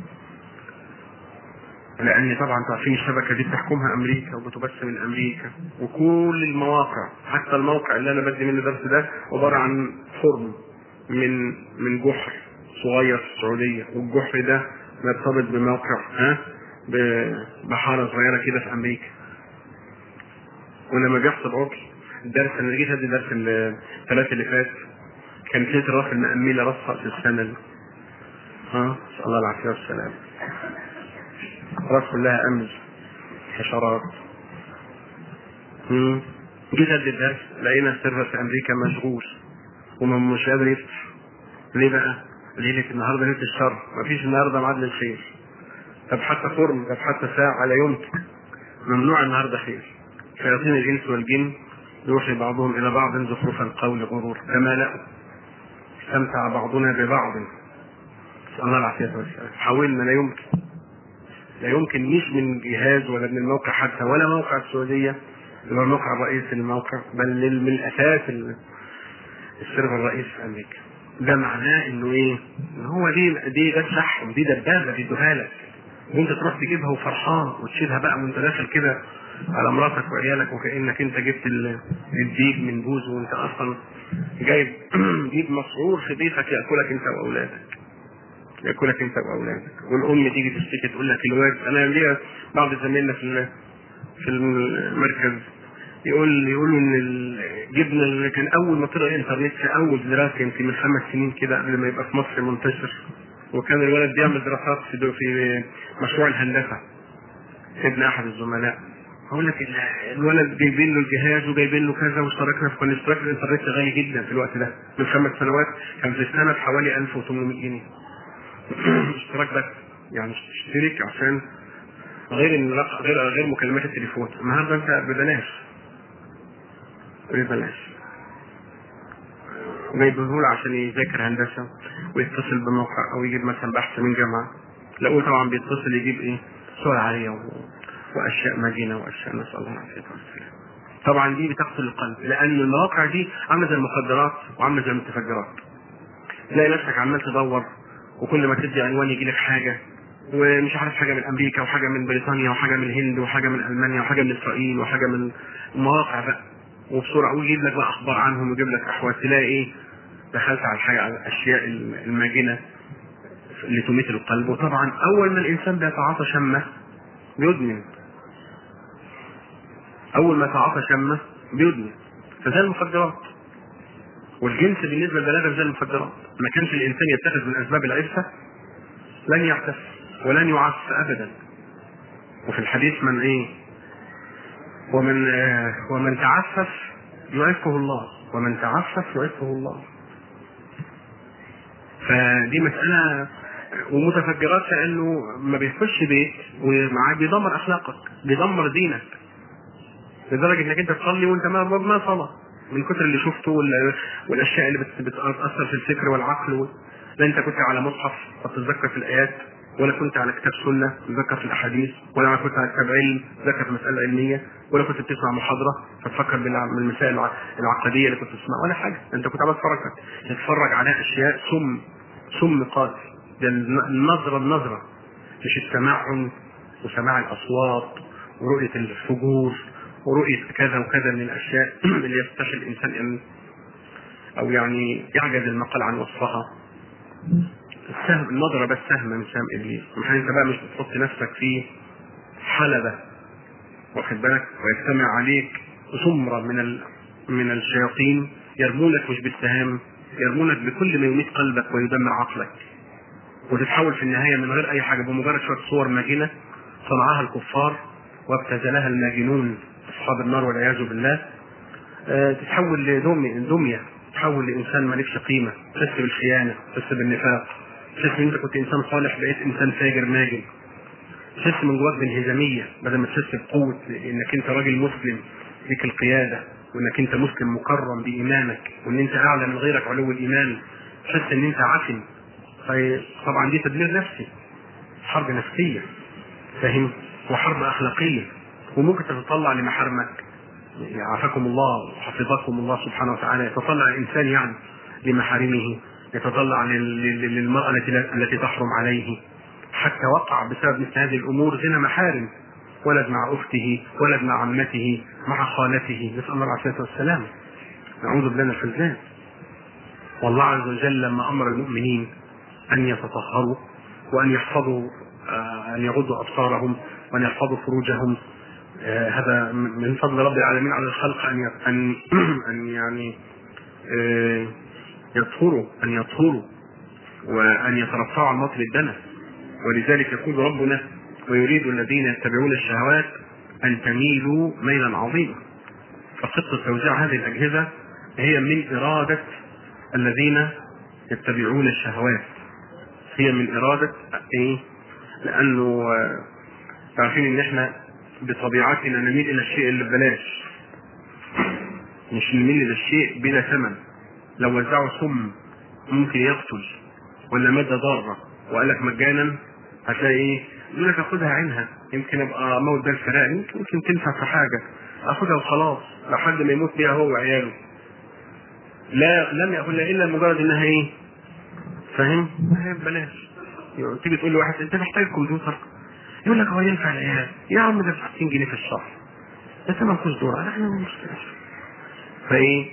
Speaker 2: لان طبعا تعرفين الشبكه دي بتحكمها امريكا وبتبث من امريكا وكل المواقع حتى الموقع اللي انا بدي منه درس ده عباره عن فرن من من جحر صغير في السعوديه والجحر ده مرتبط بموقع ها بحاره صغيره كده في امريكا ولما بيحصل عطل الدرس انا جيت ادي درس الثلاث اللي فات كانت ليله الراس المأملة رصة في السنة ها نسأل الله العافية والسلام راس كلها أمل حشرات جيت ادي الدرس لقينا السيرفر في أمريكا مشغول ومش قادر يفتح ليه بقى؟ ليلة النهارده ليلة الشر مفيش النهارده ميعاد للخير طب حتى فرن طب حتى ساعة لا يمكن ممنوع النهارده خير شياطين الإنس والجن يوحي بعضهم إلى بعض زخرف القول غرور كما لا استمتع بعضنا ببعض نسأل الله العافية والسلام حاولنا لا يمكن لا يمكن مش من جهاز ولا من الموقع حتى ولا موقع السعودية اللي هو الموقع الرئيسي للموقع بل من الأساس السيرفر الرئيسي في أمريكا ده معناه إنه إيه؟ إن هو دي دي ده سحب دي دبابة بيدوها لك وأنت تروح تجيبها وفرحان وتشيلها بقى وأنت داخل كده على مراتك وعيالك وكانك انت جبت الديك من بوز وانت اصلا جايب ديك مسعور في بيتك ياكلك انت واولادك ياكلك انت واولادك والام تيجي تشتكي تقول لك الواد انا ليا بعض زمايلنا في في المركز يقول يقولوا ان الجبنه اللي كان اول ما طلع الانترنت في اول دراسه يمكن من خمس سنين كده قبل ما يبقى في مصر منتشر وكان الولد بيعمل دراسات في في مشروع الهندسه ابن احد الزملاء اقول لك الولد جايبين له الجهاز وجايبين له كذا واشتركنا في كل اشتراك الانترنت غالي جدا في الوقت ده من خمس سنوات كان في السنه بحوالي 1800 جنيه اشتراك بس يعني اشترك عشان غير غير غير مكالمات التليفون النهارده انت ببلاش ببلاش جايبه له عشان يذاكر هندسه ويتصل بموقع او يجيب مثلا بحث من جامعه لا طبعا بيتصل يجيب ايه سرعه عاليه و... واشياء مدينه واشياء نسال الله العافيه والسلام. طبعا دي بتقتل القلب لان المواقع دي عامله زي المخدرات وعامله زي المتفجرات. تلاقي نفسك عمال تدور وكل ما تدي عنوان يجي لك حاجه ومش عارف حاجه من امريكا وحاجه من بريطانيا وحاجه من الهند وحاجه من المانيا وحاجه من اسرائيل وحاجه من المواقع بقى وبسرعه ويجيب لك بقى اخبار عنهم ويجيب لك احوال تلاقي ايه دخلت على الحاجه على الاشياء الماجنه اللي تميت القلب وطبعا اول ما الانسان بيتعاطى شمه بيدمن اول ما تعاطى شمه بيدمن فزي المخدرات والجنس بالنسبه للبلاغه زي المخدرات ما كانش الانسان يتخذ من اسباب العفه لن يعتف ولن يعف ابدا وفي الحديث من ايه ومن آه ومن تعفف يعفه الله ومن تعفف يعفه الله فدي مسألة ومتفجرات لأنه ما بيخش بيت ومعاه بيدمر أخلاقك بيدمر دينك لدرجة إنك أنت تصلي وأنت ما ما صلاة من كتر اللي شفته والأشياء اللي بتأثر في الفكر والعقل لا أنت كنت على مصحف فتتذكر في الآيات ولا كنت على كتاب سنة تذكر في الأحاديث ولا كنت على كتاب علم تذكر في مسألة علمية ولا كنت بتسمع محاضرة فتفكر بالمسائل العقدية اللي كنت تسمعها ولا حاجة أنت كنت عمال تتفرج تتفرج على أشياء سم سم قاتل ده النظرة النظرة مش التمعن وسماع الاصوات ورؤيه الفجور ورؤيه كذا وكذا من الاشياء اللي يستحي الانسان ان او يعني يعجز المقال عن وصفها السهم النظره بس سهم من سهم ابليس مش انت بقى مش بتحط نفسك في حلبه واخد بالك ويجتمع عليك زمره من ال... من الشياطين يرمونك مش بالسهام يرمونك بكل ما يميت قلبك ويدمر عقلك وتتحول في النهايه من غير اي حاجه بمجرد شويه صور ماجنه صنعها الكفار وابتذلها الماجنون اصحاب النار والعياذ بالله أه تتحول لدميه دميه تتحول لانسان مالكش قيمه تحس بالخيانه تحس بالنفاق تحس ان انت كنت انسان صالح بقيت انسان فاجر ماجن تحس من جواك بالهزاميه بدل ما تحس بقوه انك انت راجل مسلم ليك القياده وانك انت مسلم مكرم بايمانك وان انت اعلى من غيرك علو الايمان تحس ان انت عفن طبعا دي تدمير نفسي حرب نفسيه فاهم وحرب اخلاقيه وممكن تتطلع لمحارمك عافاكم الله وحفظكم الله سبحانه وتعالى يتطلع الانسان يعني لمحارمه يتطلع للمراه التي التي تحرم عليه حتى وقع بسبب مثل هذه الامور زنا محارم ولد مع اخته ولد مع عمته مع خالته نسال الله العافيه والسلام نعوذ بالله من الخزان والله عز وجل لما امر المؤمنين ان يتطهروا وان يحفظوا آه ان يغضوا ابصارهم وان يحفظوا فروجهم آه هذا من فضل رب العالمين على الخلق ان ان ان يعني آه يطهروا ان يطهروا وان يترفعوا عن مطر الدنس ولذلك يقول ربنا ويريد الذين يتبعون الشهوات ان تميلوا ميلا عظيما فخطه توزيع هذه الاجهزه هي من اراده الذين يتبعون الشهوات هي من اراده ايه لانه عارفين ان احنا بطبيعتنا نميل الى الشيء اللي ببلاش مش نميل الى الشيء بلا ثمن لو وزعوا سم ممكن يقتل ولا ماده ضاره وقال لك مجانا هتلاقي ايه يقول لك اخدها عينها يمكن ابقى اموت بيها الفراق يمكن يمكن تنفع في حاجه اخدها وخلاص لحد ما يموت بيها هو وعياله لا لم ياخذها الا مجرد انها ايه فاهم؟ هي ببلاش يعني تيجي تقول لواحد انت محتاج كمبيوتر يقول لك هو ينفع العيال يا عم ده 60 جنيه في الشهر ده ثمن كوز دور احنا ما مشكله فايه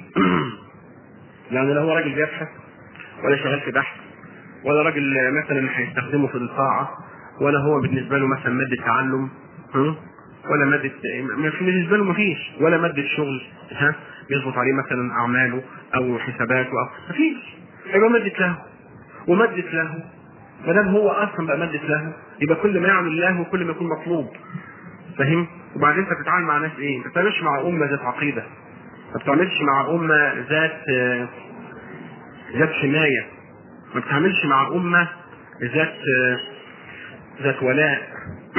Speaker 2: يعني لا هو راجل بيبحث ولا شغال في بحث ولا راجل مثلا هيستخدمه في الطاعه ولا هو بالنسبه له مثلا ماده تعلم ولا ماده بالنسبه له ما فيش ولا ماده شغل ها يظبط عليه مثلا اعماله او حساباته او ما فيش يبقى ماده له وماده له ما دام هو اصلا بقى ماده له يبقى كل ما يعمل له كل ما يكون مطلوب فاهم وبعدين انت بتتعامل مع ناس ايه؟ ما بتتعاملش مع امه ذات عقيده ما بتتعاملش مع امه ذات ذات حمايه ما بتتعاملش مع امه ذات ذات ولاء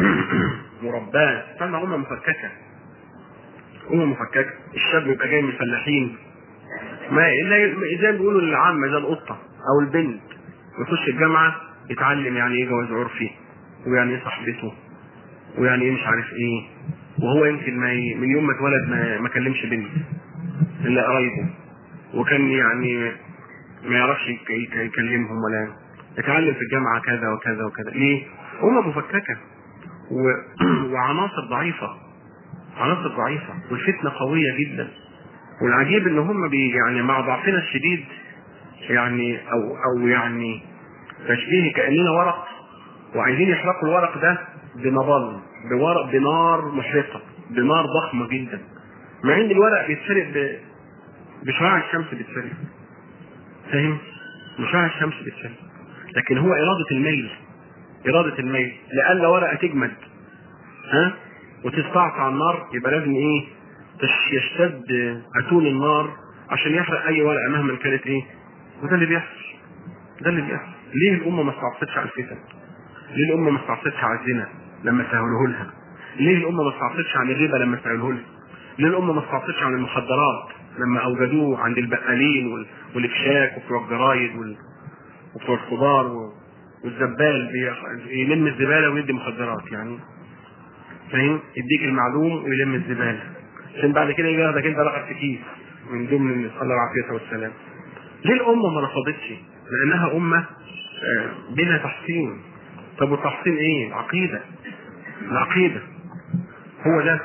Speaker 2: مرباه بتتعامل مع امه مفككه امه مفككه الشاب يبقى جاي من الفلاحين ما الا زي ما بيقولوا العامه زي القطه او البنت يخش الجامعه يتعلم يعني ايه جواز عرفي ويعني ايه صاحبته ويعني ايه مش عارف ايه وهو يمكن ما ي... من يوم ما اتولد ما, ما كلمش بنت الا قرايبه وكان يعني ما يعرفش يك... يك... يكلمهم ولا يتعلم في الجامعه كذا وكذا وكذا ليه؟ أمة مفككة و... وعناصر ضعيفة عناصر ضعيفة والفتنة قوية جدا والعجيب ان هم بي يعني مع ضعفنا الشديد يعني او او يعني تشبيه كاننا ورق وعايزين يحرقوا الورق ده بنبال بورق بنار محرقه بنار ضخمه جدا مع ان الورق بيتسرق ب... بشعاع الشمس بيتسرق فاهم؟ بشعاع الشمس بيتسرق لكن هو اراده الميل اراده الميل لألا ورقه تجمد ها وتستعصى على النار يبقى لازم ايه يشتد اتون النار عشان يحرق اي ورقه مهما كانت ايه وده اللي بيحصل ده اللي بيحصل ليه الامه ما استعصتش على الفتن ليه الامه ما استعصتش على الزنا لما سهلوه لها ليه الامه ما استعصتش عن الربا لما سهلوه لها ليه الامه ما استعصتش عن المخدرات لما اوجدوه عند البقالين والكشاك وبتوع الجرايد وبتوع الخضار والزبال يلم الزباله ويدي مخدرات يعني فاهم يديك المعلوم ويلم الزباله عشان بعد كده يجي ياخدك انت رقم في كيس من ضمن نسال الله العافيه والسلام ليه الامه ما رفضتش؟ لانها امه بلا تحصين طب والتحصين ايه العقيده العقيده هو ده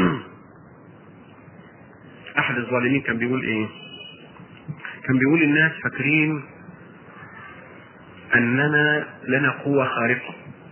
Speaker 2: احد الظالمين كان بيقول ايه كان بيقول الناس فاكرين اننا لنا قوه خارقه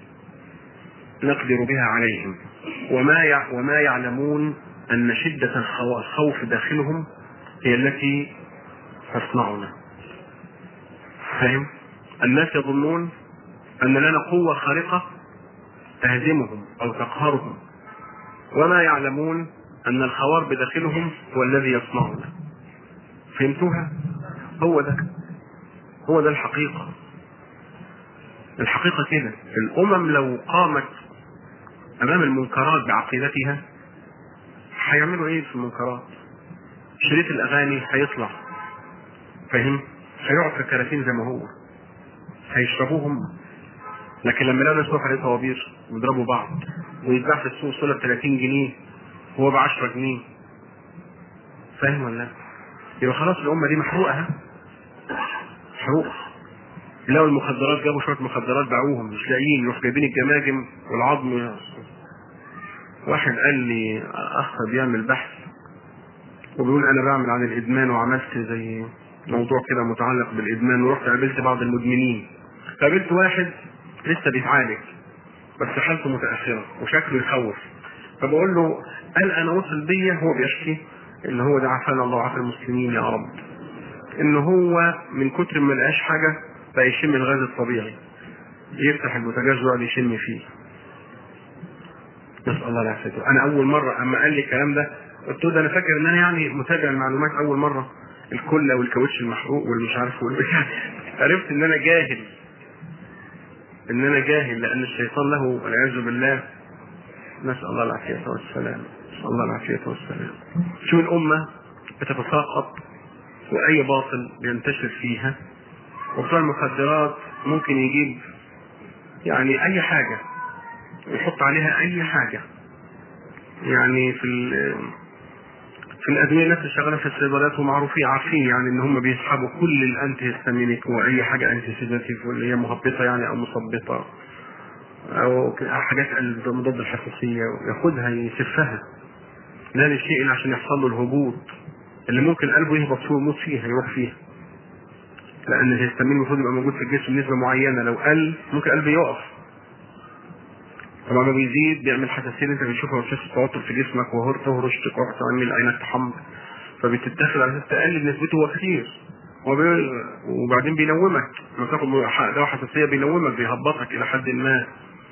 Speaker 2: نقدر بها عليهم وما يع... وما يعلمون ان شده الخوف داخلهم هي التي تصنعنا فاهم الناس يظنون ان لنا قوه خارقه تهزمهم او تقهرهم وما يعلمون ان الخوار بداخلهم هو الذي يصنعنا فهمتوها هو ده هو ده الحقيقه الحقيقه كده الامم لو قامت امام المنكرات بعقيدتها هيعملوا ايه في المنكرات شريط الاغاني هيطلع فاهم هيقعد في الكراتين زي ما هو هيشربوهم لكن لما يلاقوا ناس عليه طوابير ويضربوا بعض ويتباع في السوق صوره ب 30 جنيه وهو ب 10 جنيه فاهم ولا لا؟ يبقى خلاص الامه دي محروقه محروقه لقوا المخدرات جابوا شويه مخدرات باعوهم مش لاقيين يروحوا جايبين الجماجم والعظم واحد قال لي اخ بيعمل بحث وبيقول انا بعمل عن الادمان وعملت زي موضوع كده متعلق بالادمان ورحت قابلت بعض المدمنين قابلت واحد لسه بيتعالج بس حالته متاخره وشكله يخوف فبقول له قال انا وصل بيا هو بيشكي اللي هو ده عافانا الله وعافى المسلمين يا رب ان هو من كتر ما لقاش حاجه بقى يشم الغاز الطبيعي يفتح البوتاجاز ويقعد يشم فيه نسال الله العافيه انا اول مره اما قال لي الكلام ده قلت له ده انا فاكر ان انا يعني متابع المعلومات اول مره الكله والكاوتش المحروق والمش عارف والبتاع عرفت ان انا جاهل ان انا جاهل لان الشيطان له والعياذ بالله نسال الله العافيه والسلام نسال الله العافيه والسلام شو الامه بتتساقط واي باطل بينتشر فيها وبتوع المخدرات ممكن يجيب يعني اي حاجه ويحط عليها اي حاجه يعني في في الادويه الناس اللي شغاله في الصيدليات ومعروفين عارفين يعني ان هم بيسحبوا كل الانتي هيستامينيك واي حاجه انتي سيداتيف واللي هي مهبطه يعني او مثبطه او حاجات مضاد الحساسيه ياخدها يسفها لا لشيء الا عشان يحصل له الهبوط اللي ممكن قلبه يهبط فيه ويموت فيها يروح فيها لان الهستامين المفروض يبقى موجود في الجسم بنسبه معينه لو قل ممكن قلبه يقف طبعا ما بيزيد بيعمل حساسيه انت بتشوفها وتشوف التوتر في جسمك وهر تهرش تكح تعمل عينك تحمر فبتتاخد على اساس تقلل نسبته هو كتير وبعدين بينومك لما تاخد دواء حساسيه بينومك بيهبطك الى حد ما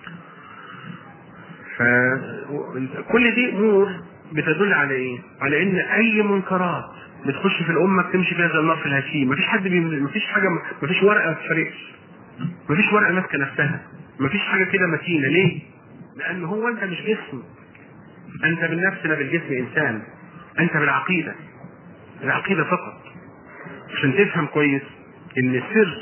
Speaker 2: فكل دي امور بتدل على ايه؟ على ان اي منكرات بتخش في الامه بتمشي فيها زي النار في الهشيم مفيش حد بي... مفيش حاجه مفيش ورقه ما تفرقش مفيش ورقه ماسكه نفسها مفيش حاجه كده متينه ليه؟ لان هو انت مش جسم انت بالنفس لا بالجسم انسان انت بالعقيده العقيده فقط عشان تفهم كويس ان سر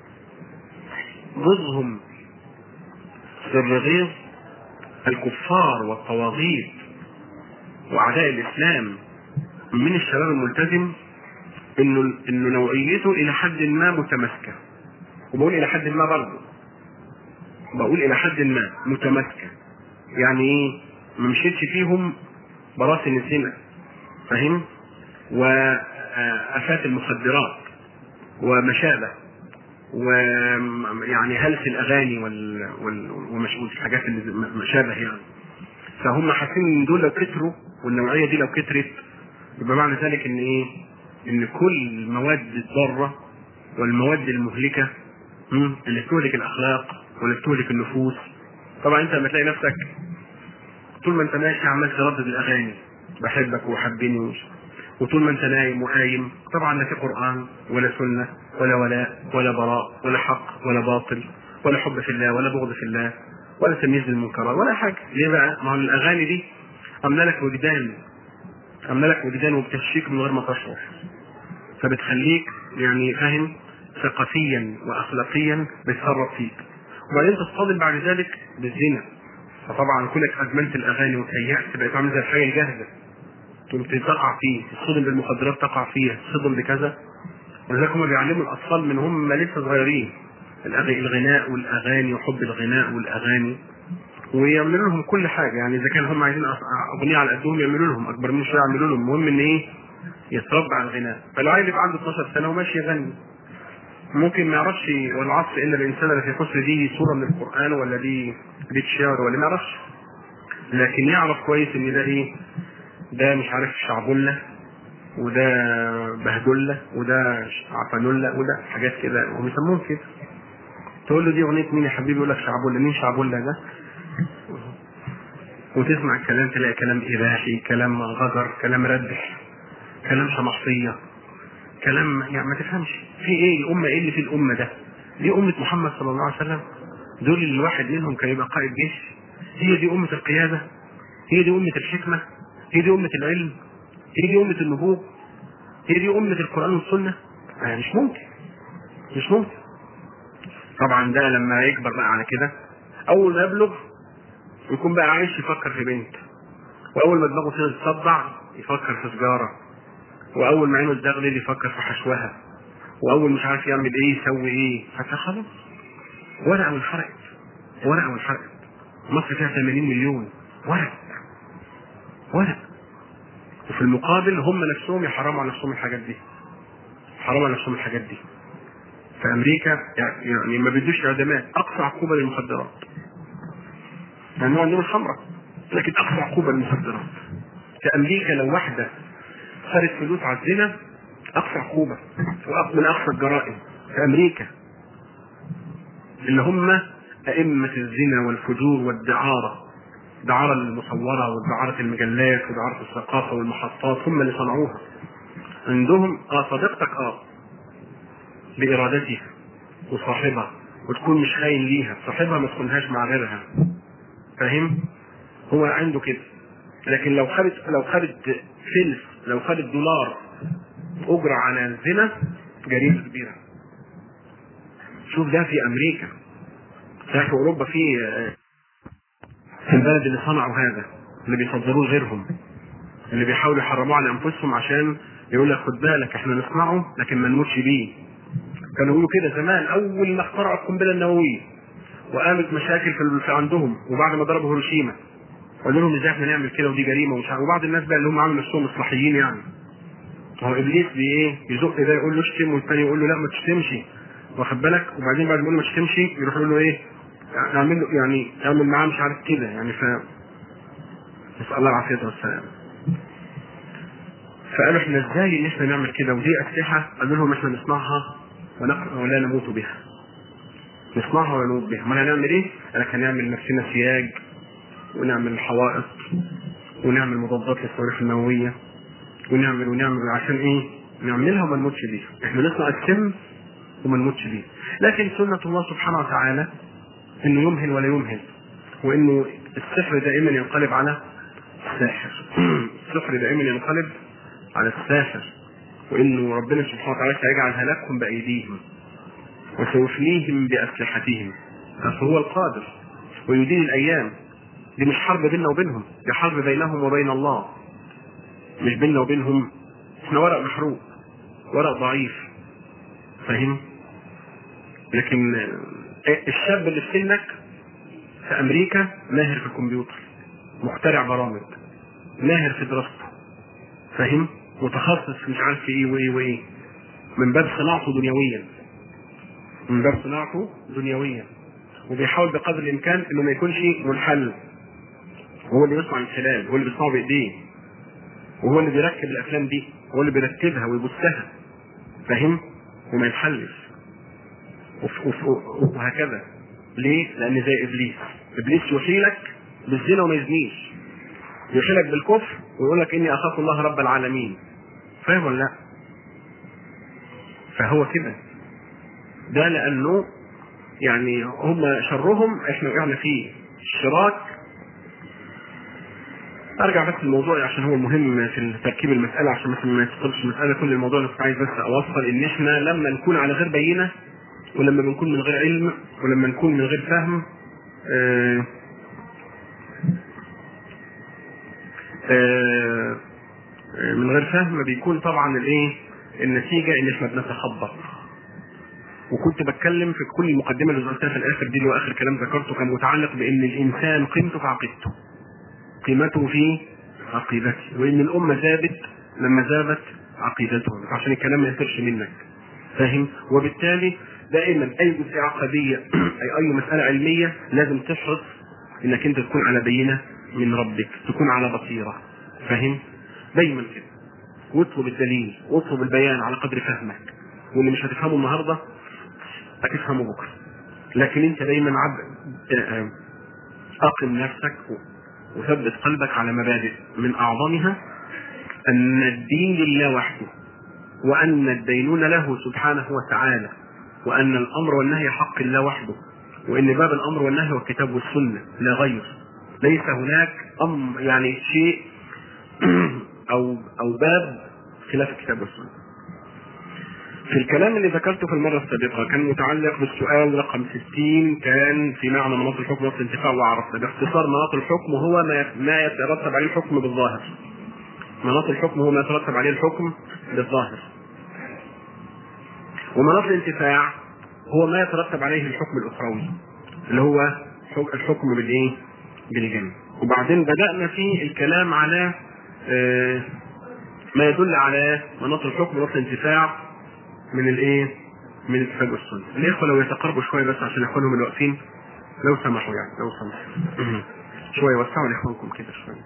Speaker 2: ضدهم سر غيظ الكفار والطواغيت واعداء الاسلام من الشباب الملتزم انه انه نوعيته الى حد ما متماسكه وبقول الى حد ما برضه بقول الى حد ما متماسكه يعني ايه ما مشيتش فيهم براسن الزنا فاهم وافات المخدرات وما شابه ويعني هلس الاغاني وال... وال... والحاجات اللي ما شابه يعني فهم حاسين ان دول لو كتروا والنوعيه دي لو كترت يبقى معنى ذلك ان ايه؟ ان كل المواد الضاره والمواد المهلكه اللي بتهلك الاخلاق واللي بتهلك النفوس طبعا انت لما تلاقي نفسك طول ما انت ماشي عمال تردد الاغاني بحبك وحبني وش. وطول ما انت نايم وقايم طبعا لا في قران ولا سنه ولا ولاء ولا براء ولا حق ولا باطل ولا حب في الله ولا بغض في الله ولا تمييز للمنكرات ولا حاجه ليه بقى؟ ما هو الاغاني دي عامله لك وجدان عامله لك وجدان وبتشيك من غير ما تشعر فبتخليك يعني فاهم ثقافيا واخلاقيا بتسرب فيك وبعدين تصطدم بعد ذلك بالزنا فطبعا كونك ادمنت الاغاني وتهيأت بقيت عامل زي الحاجه الجاهزه تقوم تقع فيه تصطدم بالمخدرات تقع فيها تصطدم بكذا ولذلك هم بيعلموا الاطفال من هم لسه صغيرين الأغ- الغناء والاغاني وحب الغناء والاغاني ويعملوا لهم كل حاجه يعني اذا كان هم عايزين أص- اغنيه على قدهم يعملوا لهم اكبر من شويه يعملوا لهم المهم ان ايه يتربى على الغناء فالعيل يبقى عنده 12 سنه وماشي يغني ممكن ما يعرفش والعصر ان الانسان اللي في خسر دي سوره من القران ولا دي بيت شعر ولا ما يعرفش لكن يعرف كويس ان ده ايه ده مش عارف شعبله وده بهدله وده عفنله وده حاجات كده هم يسموهم كده تقول له دي اغنيه مين يا حبيبي يقول لك شعبله مين شعبله ده وتسمع الكلام تلاقي كلام اباحي كلام غجر كلام ردح كلام شمحصيه كلام يعني ما تفهمش في ايه الامه ايه اللي في الامه ده دي امه محمد صلى الله عليه وسلم دول اللي الواحد منهم كان يبقى قائد جيش هي دي امه القياده هي دي امه الحكمه هي دي امه العلم هي دي امه النبوغ هي دي امه القران والسنه يعني مش ممكن مش ممكن طبعا ده لما يكبر بقى على كده اول ما يبلغ يكون بقى عايش يفكر في بنت واول ما دماغه تيجي تصدع يفكر في سجاره واول ما عينه تدغلل يفكر في حشوها واول مش عارف يعمل ايه يسوي ايه فخلاص ورقه وانحرقت ورقه وانحرقت مصر فيها 80 مليون ورق ورق وفي المقابل هم نفسهم يحرموا على نفسهم الحاجات دي حرموا على نفسهم الحاجات دي في امريكا يعني ما بيدوش اعدامات اقصى عقوبه للمخدرات يعني هو عندهم الخمره لكن اقصى عقوبه للمخدرات في امريكا لو واحده خدت فلوس على الزنا اقصى عقوبه وأق- من اقصى الجرائم في امريكا اللي هم ائمه الزنا والفجور والدعاره دعارة المصورة ودعارة المجلات ودعارة الثقافة والمحطات هم اللي صنعوها عندهم اه صديقتك اه بإرادتها وصاحبها وتكون مش خاين ليها صاحبها ما تكونهاش مع غيرها فاهم هو عنده كده لكن لو خدت لو خدت فلس لو خدت دولار أجرة على الزنا جريمة كبيرة شوف ده في أمريكا ده في أوروبا في آه، في البلد اللي صنعوا هذا اللي بيصدروه غيرهم اللي بيحاولوا يحرموه على انفسهم عشان يقول لك خد بالك احنا نصنعه لكن ما نموتش بيه كانوا يقولوا كده زمان اول ما اخترعوا القنبله النوويه وقامت مشاكل في في عندهم وبعد ما ضربوا هيروشيما قالوا لهم ازاي احنا نعمل كده ودي جريمه ومش عارف وبعض الناس بقى اللي هم عاملوا نفسهم اصلاحيين يعني هو ابليس بي ايه يزق ده يقول له اشتم والثاني يقول له لا ما تشتمش واخد بالك وبعدين بعد ما يقول له ما تشتمش يروح يقول له ايه اعمل له يعني اعمل معاه مش عارف كده يعني ف نسال الله العافيه والسلام فقالوا احنا ازاي ان احنا نعمل كده ودي اسلحه قالوا لهم احنا نصنعها ونق- ولا نموت بها نصنعها ولا نموت بها ما هنعمل ايه؟ قال لك هنعمل لنفسنا سياج ونعمل حوائط ونعمل مضادات للصواريخ النوويه ونعمل ونعمل عشان ايه؟ نعملها وما نموتش بيها احنا نصنع السم وما نموتش بيه لكن سنة الله سبحانه وتعالى انه يمهل ولا يمهل وانه السحر دائما ينقلب على الساحر السحر دائما ينقلب على الساحر وانه ربنا سبحانه وتعالى سيجعل هلاكهم بايديهم وسيفنيهم باسلحتهم فهو القادر ويدين الايام دي مش حرب بيننا وبينهم دي حرب بينهم وبين الله مش بيننا وبينهم احنا ورق محروق ورق ضعيف فاهم لكن آه، الشاب اللي في سنك في امريكا ماهر في الكمبيوتر مخترع برامج ماهر في دراسته فاهم متخصص في مش عارف في ايه وايه وايه من باب صناعته دنيويا من باب صناعته دنيويا وبيحاول بقدر الامكان انه ما يكونش منحل هو اللي يصنع الخلال هو اللي بيصنعه بايديه وهو اللي بيركب الافلام دي هو اللي بيرتبها ويبثها فاهم وما ينحلش وف- وف- وهكذا ليه؟ لأن زي إبليس إبليس يحيلك بالزنا وما يزنيش يحيلك بالكفر ويقول لك إني أخاف الله رب العالمين فاهم ولا لا؟ فهو كده ده لأنه يعني هم شرهم احنا وقعنا فيه الشراك ارجع بس الموضوع عشان هو المهم في تركيب المساله عشان مثلا ما يتصلش المساله كل الموضوع اللي كنت عايز بس اوصل ان احنا لما نكون على غير بينه ولما بنكون من غير علم ولما نكون من غير فهم آه آه آه، من غير فهم بيكون طبعا الايه النتيجه ان احنا بنتخبط وكنت بتكلم في كل المقدمه اللي ذكرتها في الاخر دي اللي هو اخر كلام ذكرته كان متعلق بان الانسان قيمته في عقيدته قيمته في عقيدته وان الامه ذابت لما ذابت عقيدتهم عشان الكلام ما يصيرش منك فاهم وبالتالي دائما اي جزئيه عقديه اي اي مساله علميه لازم تحرص انك انت تكون على بينه من ربك تكون على بصيره فاهم دايما كده واطلب الدليل واطلب البيان على قدر فهمك واللي مش هتفهمه النهارده هتفهمه بكره لكن انت دايما عب اقم نفسك وثبت قلبك على مبادئ من اعظمها ان الدين لله وحده وان الدينون له سبحانه وتعالى وان الامر والنهي حق الله وحده وان باب الامر والنهي هو الكتاب والسنه لا غير ليس هناك امر يعني شيء او او باب خلاف الكتاب والسنه في الكلام اللي ذكرته في المرة السابقة كان متعلق بالسؤال رقم 60 كان في معنى مناط الحكم مناط الانتفاع وعرفنا باختصار مناط الحكم هو ما ما يترتب عليه الحكم بالظاهر. مناط الحكم هو ما يترتب عليه الحكم بالظاهر. ومناط الانتفاع هو ما يترتب عليه الحكم الاخروي اللي هو الحكم بالايه؟ بالجنة. وبعدين بدأنا في الكلام على آه ما يدل على مناط الحكم مناط الانتفاع من الايه؟ من الكتاب والسنه. الاخوه لو يتقربوا شويه بس عشان اخوانهم اللي واقفين لو سمحوا يعني لو سمحوا. شويه وسعوا لاخوانكم كده شويه.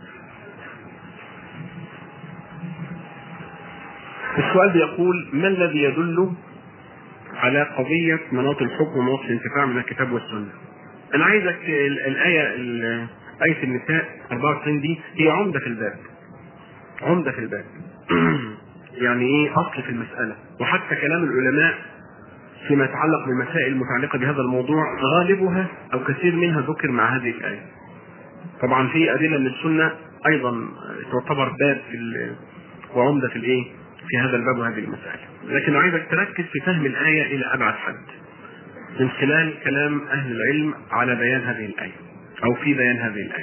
Speaker 2: السؤال بيقول ما الذي يدل على قضية مناط الحكم ومناط الانتفاع من الكتاب والسنة؟ أنا عايزك الآية آية النساء 94 دي هي عمدة في الباب. عمدة في الباب. يعني ايه اصل في المساله وحتى كلام العلماء فيما يتعلق بالمسائل المتعلقه بهذا الموضوع غالبها او كثير منها ذكر مع هذه الايه. طبعا في ادله من السنه ايضا تعتبر باب في وعمده في الايه؟ في هذا الباب وهذه المسائل. لكن عايزك تركز في فهم الايه الى ابعد حد. من خلال كلام اهل العلم على بيان هذه الايه او في بيان هذه الايه.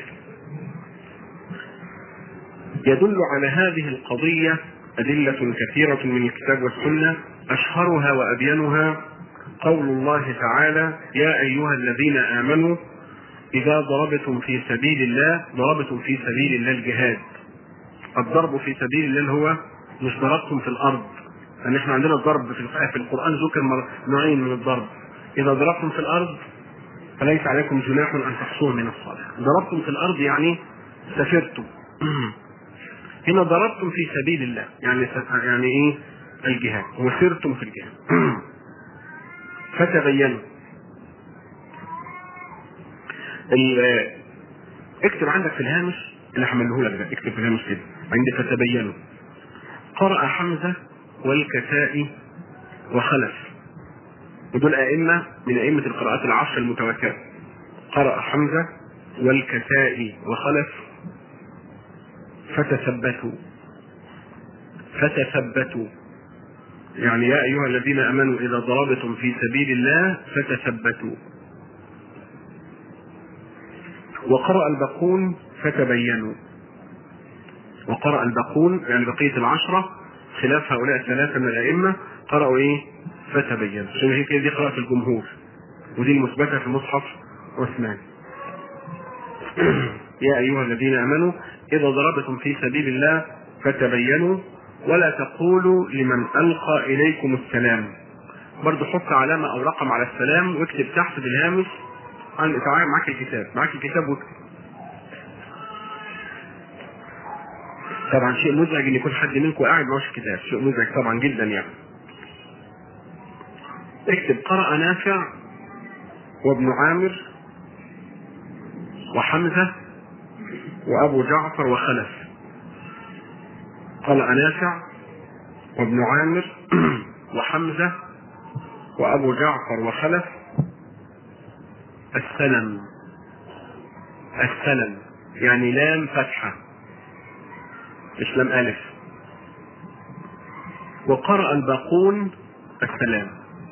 Speaker 2: يدل على هذه القضيه أدلة كثيرة من الكتاب والسنة أشهرها وأبينها قول الله تعالى يا أيها الذين آمنوا إذا ضربتم في سبيل الله ضربتم في سبيل الله الجهاد الضرب في سبيل الله هو مش ضربتم في الأرض لأن احنا عندنا الضرب في القرآن ذكر نوعين من الضرب إذا ضربتم في الأرض فليس عليكم جناح أن تحصوا من الصلاة ضربتم في الأرض يعني سافرتم هنا ضربتم في سبيل الله يعني يعني ايه الجهاد وسرتم في الجهاد فتبينوا اكتب عندك في الهامش اللي حمله لك ده اكتب في الهامش كده عندي فتبينوا قرأ حمزة والكسائي وخلف ودول أئمة من أئمة القراءات العشر المتواترة قرأ حمزة والكسائي وخلف فتثبتوا فتثبتوا يعني يا أيها الذين آمنوا إذا ضربتم في سبيل الله فتثبتوا وقرأ الباقون فتبينوا وقرأ الباقون يعني بقية العشرة خلاف هؤلاء الثلاثة من الأئمة قرأوا إيه؟ فتبينوا عشان هيك دي قراءة الجمهور ودي المثبتة في مصحف عثمان يا أيها الذين آمنوا إذا ضربتم في سبيل الله فتبينوا ولا تقولوا لمن ألقى إليكم السلام برضه حط علامة أو رقم على السلام واكتب تحت في الهامش عن تعال معاك الكتاب معاك الكتاب واكتب طبعا شيء مزعج ان يكون حد منكم قاعد معهوش الكتاب شيء مزعج طبعا جدا يعني اكتب قرأ نافع وابن عامر وحمزة وأبو جعفر وخلف قرأ نافع وابن عامر وحمزة وأبو جعفر وخلف السلم السلم يعني لام فتحة مش لام ألف وقرأ الباقون السلام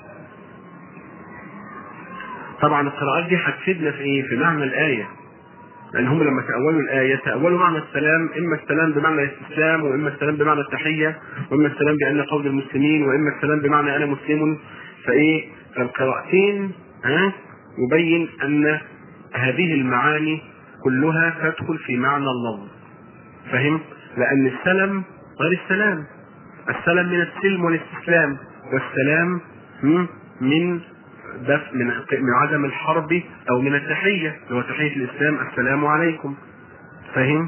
Speaker 2: طبعا القراءات دي هتفيدنا في ايه؟ في معنى الآية لأن هم لما تأولوا الآية تأولوا معنى السلام إما السلام بمعنى الاستسلام وإما السلام بمعنى التحية وإما السلام بأن قول المسلمين وإما السلام بمعنى أنا مسلم فايه فالقراءتين ها يبين ان هذه المعاني كلها تدخل في معنى اللفظ فهم لان السلم غير السلام السلم من السلم والاستسلام والسلام من دفع من من عدم الحرب او من التحيه اللي هو تحيه الاسلام السلام عليكم فهم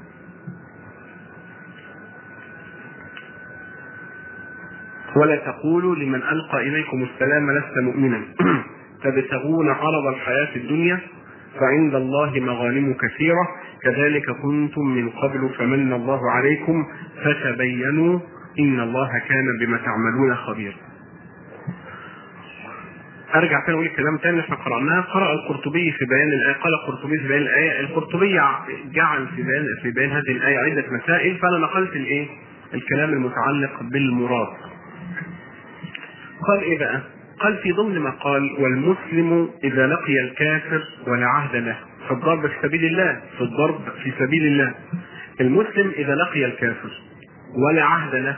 Speaker 2: ولا تقولوا لمن القى اليكم السلام لست مؤمنا تبتغون عرض الحياه الدنيا فعند الله مغانم كثيره كذلك كنتم من قبل فمن الله عليكم فتبينوا ان الله كان بما تعملون خبيرا ارجع تاني اقول الكلام تاني اللي احنا قراناه قرا القرطبي في بيان الايه قال القرطبي في بيان الايه القرطبي جعل في بيان في بيان هذه الايه عده مسائل فانا نقلت الايه الكلام المتعلق بالمراد قال ايه بقى قال في ضمن ما قال والمسلم اذا لقي الكافر ولا عهد له في الضرب في سبيل الله في الضرب في سبيل الله المسلم اذا لقي الكافر ولا عهد له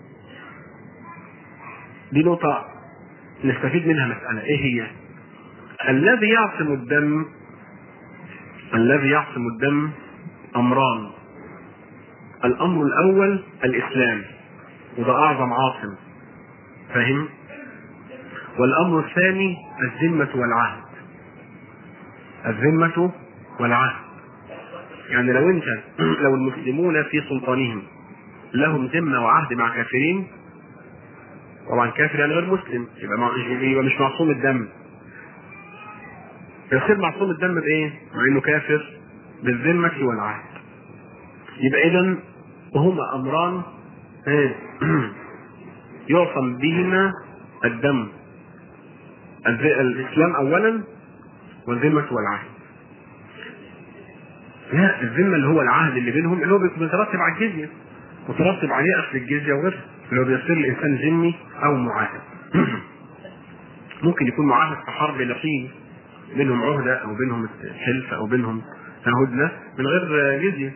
Speaker 2: دي نقطة نستفيد منها مسألة ايه هي؟ الذي يعصم الدم الذي يعصم الدم امران الامر الاول الاسلام وده اعظم عاصم فاهم؟ والامر الثاني الذمة والعهد الذمة والعهد يعني لو انت لو المسلمون في سلطانهم لهم ذمة وعهد مع كافرين طبعا كافر يعني غير مسلم يبقى, مع... يبقى مش معصوم الدم يصير معصوم الدم بايه؟ مع انه كافر بالذمة والعهد يبقى اذا هما امران يعصم بهما الدم الاسلام اولا والذمة والعهد لا الذمة اللي هو العهد اللي بينهم اللي هو بيترتب على الجزية مترتب عليه اخذ الجزية وغيرها اللي هو بيصير الانسان ذمي او معاهد ممكن يكون معاهد في حرب لقين بينهم عهدة او بينهم حلف او بينهم هدنة من غير جزية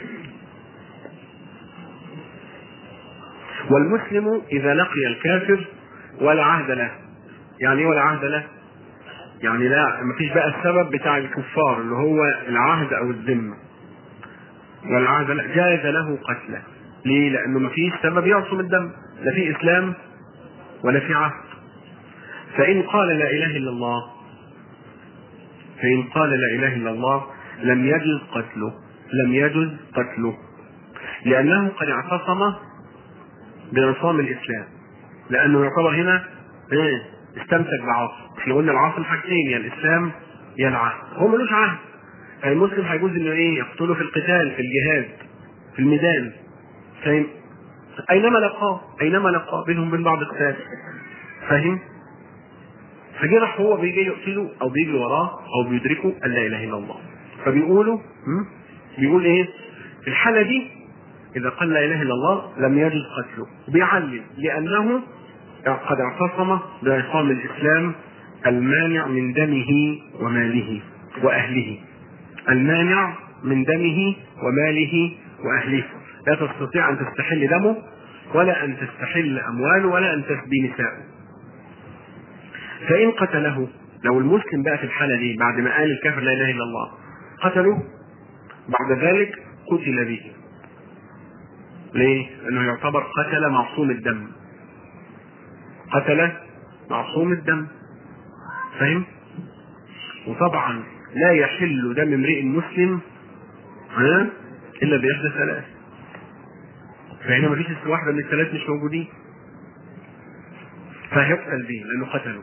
Speaker 2: والمسلم اذا لقي الكافر ولا عهد له يعني ايه ولا عهد له يعني لا مفيش بقى السبب بتاع الكفار اللي هو العهد او الذمه والعهد لا جاز له قتله ليه؟ لانه مفيش سبب يعصم الدم لا في اسلام ولا في عهد فان قال لا اله الا الله فان قال لا اله الا الله لم يجز قتله لم يجز قتله لانه قد اعتصم بنظام الاسلام لانه يعتبر هنا ايه استمسك بعاصم احنا قلنا العاصم حاجتين يا الاسلام يا العهد هو ملوش عهد المسلم هيجوز انه ايه يقتله في القتال في الجهاد في الميدان فاهم اينما لقاه اينما لقاه بينهم وبين بعض قتال فاهم فجه راح هو بيجي يقتله او بيجي وراه او بيدركه ان لا اله الا الله فبيقولوا بيقول ايه في الحاله دي اذا قال لا اله الا الله لم يجوز قتله بيعلل لانه قد اعتصم بعصام الاسلام المانع من دمه وماله واهله المانع من دمه وماله واهله لا تستطيع ان تستحل دمه ولا ان تستحل امواله ولا ان تسبي نساءه فان قتله لو المسلم بقى في الحاله دي بعد ما قال الكافر لا اله الا الله قتله بعد ذلك قتل به ليه؟ لانه يعتبر قتل معصوم الدم قتل معصوم الدم فاهم؟ وطبعا لا يحل دم امرئ مسلم ها الا باحدى ثلاث فهنا مفيش واحده من الثلاث مش موجودين فهيقتل به لانه قتله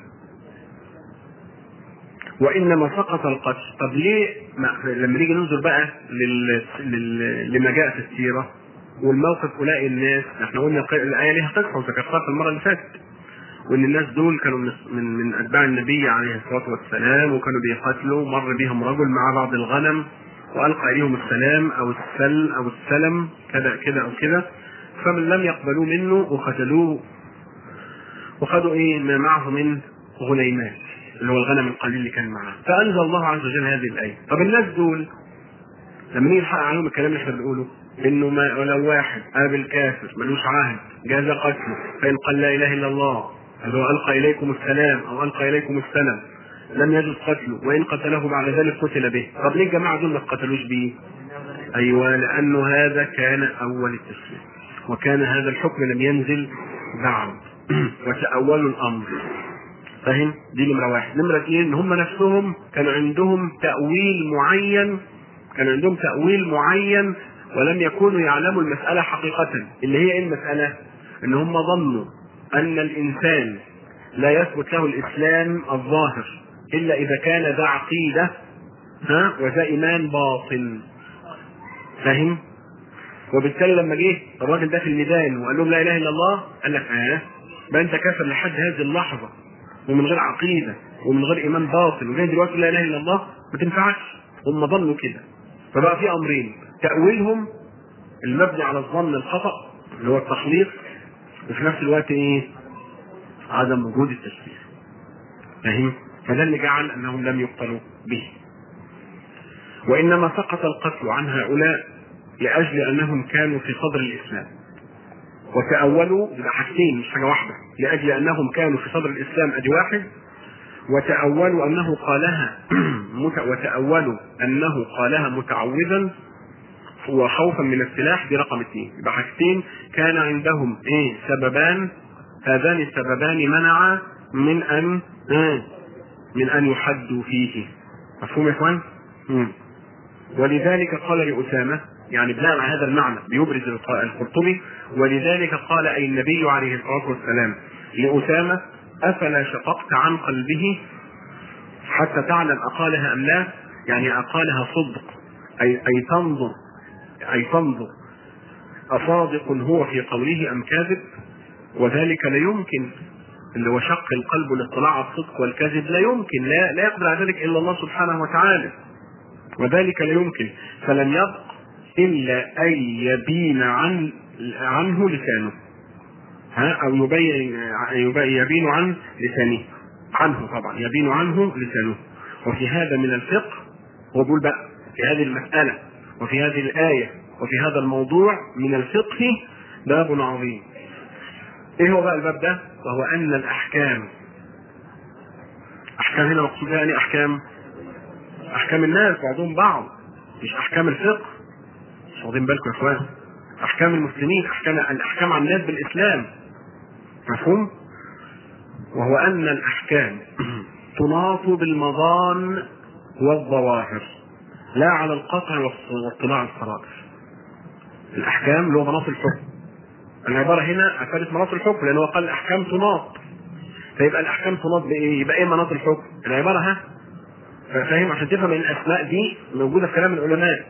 Speaker 2: وانما سقط القتل طب ليه ما لما نيجي ننظر بقى لل... لل... لما جاء في السيره والموقف اولئك الناس احنا قلنا الايه ليها قصه وذكرتها في المره اللي فاتت وان الناس دول كانوا من من, من اتباع النبي عليه الصلاه والسلام وكانوا بيقاتلوا مر بهم رجل مع بعض الغنم والقى اليهم السلام او السل او السلم كذا كذا او كذا فمن لم يقبلوا منه وقتلوه وخدوا ايه ما معه من غنيمات اللي هو الغنم القليل اللي كان معاه فانزل الله عز وجل هذه الايه طب الناس دول لما نيجي نحقق عليهم الكلام اللي احنا بنقوله انه ما لو واحد قابل كافر ملوش عهد جاز قتله فان قال لا اله الا الله اللي هو القى اليكم السلام او القى اليكم السلام لم يجوز قتله وان قتله بعد ذلك قتل به طب ليه الجماعه دول ما قتلوش به ايوه لانه هذا كان اول التسليم وكان هذا الحكم لم ينزل بعد وتأولوا الامر فاهم دي نمره واحد نمره اثنين ان هم نفسهم كان عندهم تاويل معين كان عندهم تاويل معين ولم يكونوا يعلموا المساله حقيقه اللي هي ايه المساله ان هم ظنوا ان الانسان لا يثبت له الاسلام الظاهر الا اذا كان ذا عقيده ها وذا ايمان باطن فاهم وبالتالي لما جه الراجل ده في الميدان وقال لهم لا اله الا الله قال لك اه بقى انت كافر لحد هذه اللحظه ومن غير عقيده ومن غير ايمان باطل وجاي دلوقتي لا اله الا الله ما تنفعش هم ظنوا كده فبقى في امرين تاويلهم المبني على الظن الخطا اللي هو التخليط وفي نفس الوقت ايه عدم وجود التشبيه فاهم فده اللي جعل انهم لم يقتلوا به وانما سقط القتل عن هؤلاء لاجل انهم كانوا في صدر الاسلام وتأولوا يبقى حاجتين مش حاجة واحدة لأجل أنهم كانوا في صدر الإسلام أدي واحد وتأولوا أنه قالها وتأولوا أنه قالها متعوذا وخوفا من السلاح دي رقم اثنين يبقى حاجتين كان عندهم ايه سببان هذان السببان منعا من ان ايه من ان يحدوا فيه مفهوم يا اخوان؟ ولذلك قال لأسامة يعني بناء على هذا المعنى بيبرز القرطبي ولذلك قال أي النبي عليه الصلاة والسلام لأسامة أفلا شققت عن قلبه حتى تعلم أقالها أم لا يعني أقالها صدق أي, أي تنظر أي تنظر أصادق هو في قوله أم كاذب وذلك لا يمكن اللي هو شق القلب والاطلاع على الصدق والكذب لا يمكن لا, لا يقدر على ذلك إلا الله سبحانه وتعالى وذلك لا يمكن فلم يبق إلا أن يبين عن عنه لسانه ها أو يبين يبين عن لسانه عنه طبعا يبين عنه لسانه وفي هذا من الفقه هو بيقول بقى في هذه المسألة وفي هذه الآية وفي هذا الموضوع من الفقه باب عظيم ايه هو بقى الباب ده وهو ان الاحكام احكام هنا مقصود يعني احكام احكام الناس بعضهم بعض مش احكام الفقه مش واخدين بالكم يا اخوان احكام المسلمين احكام الاحكام عن الناس بالاسلام مفهوم وهو ان الاحكام تناط بالمظان والظواهر لا على القطع واطلاع السرائر الاحكام اللي هو مناط الحكم العباره هنا افادت مناط الحكم لان هو قال الاحكام تناط فيبقى الاحكام تناط بايه؟ يبقى ايه مناط الحكم؟ العباره ها فاهم عشان تفهم ان الاسماء دي موجوده في كلام العلماء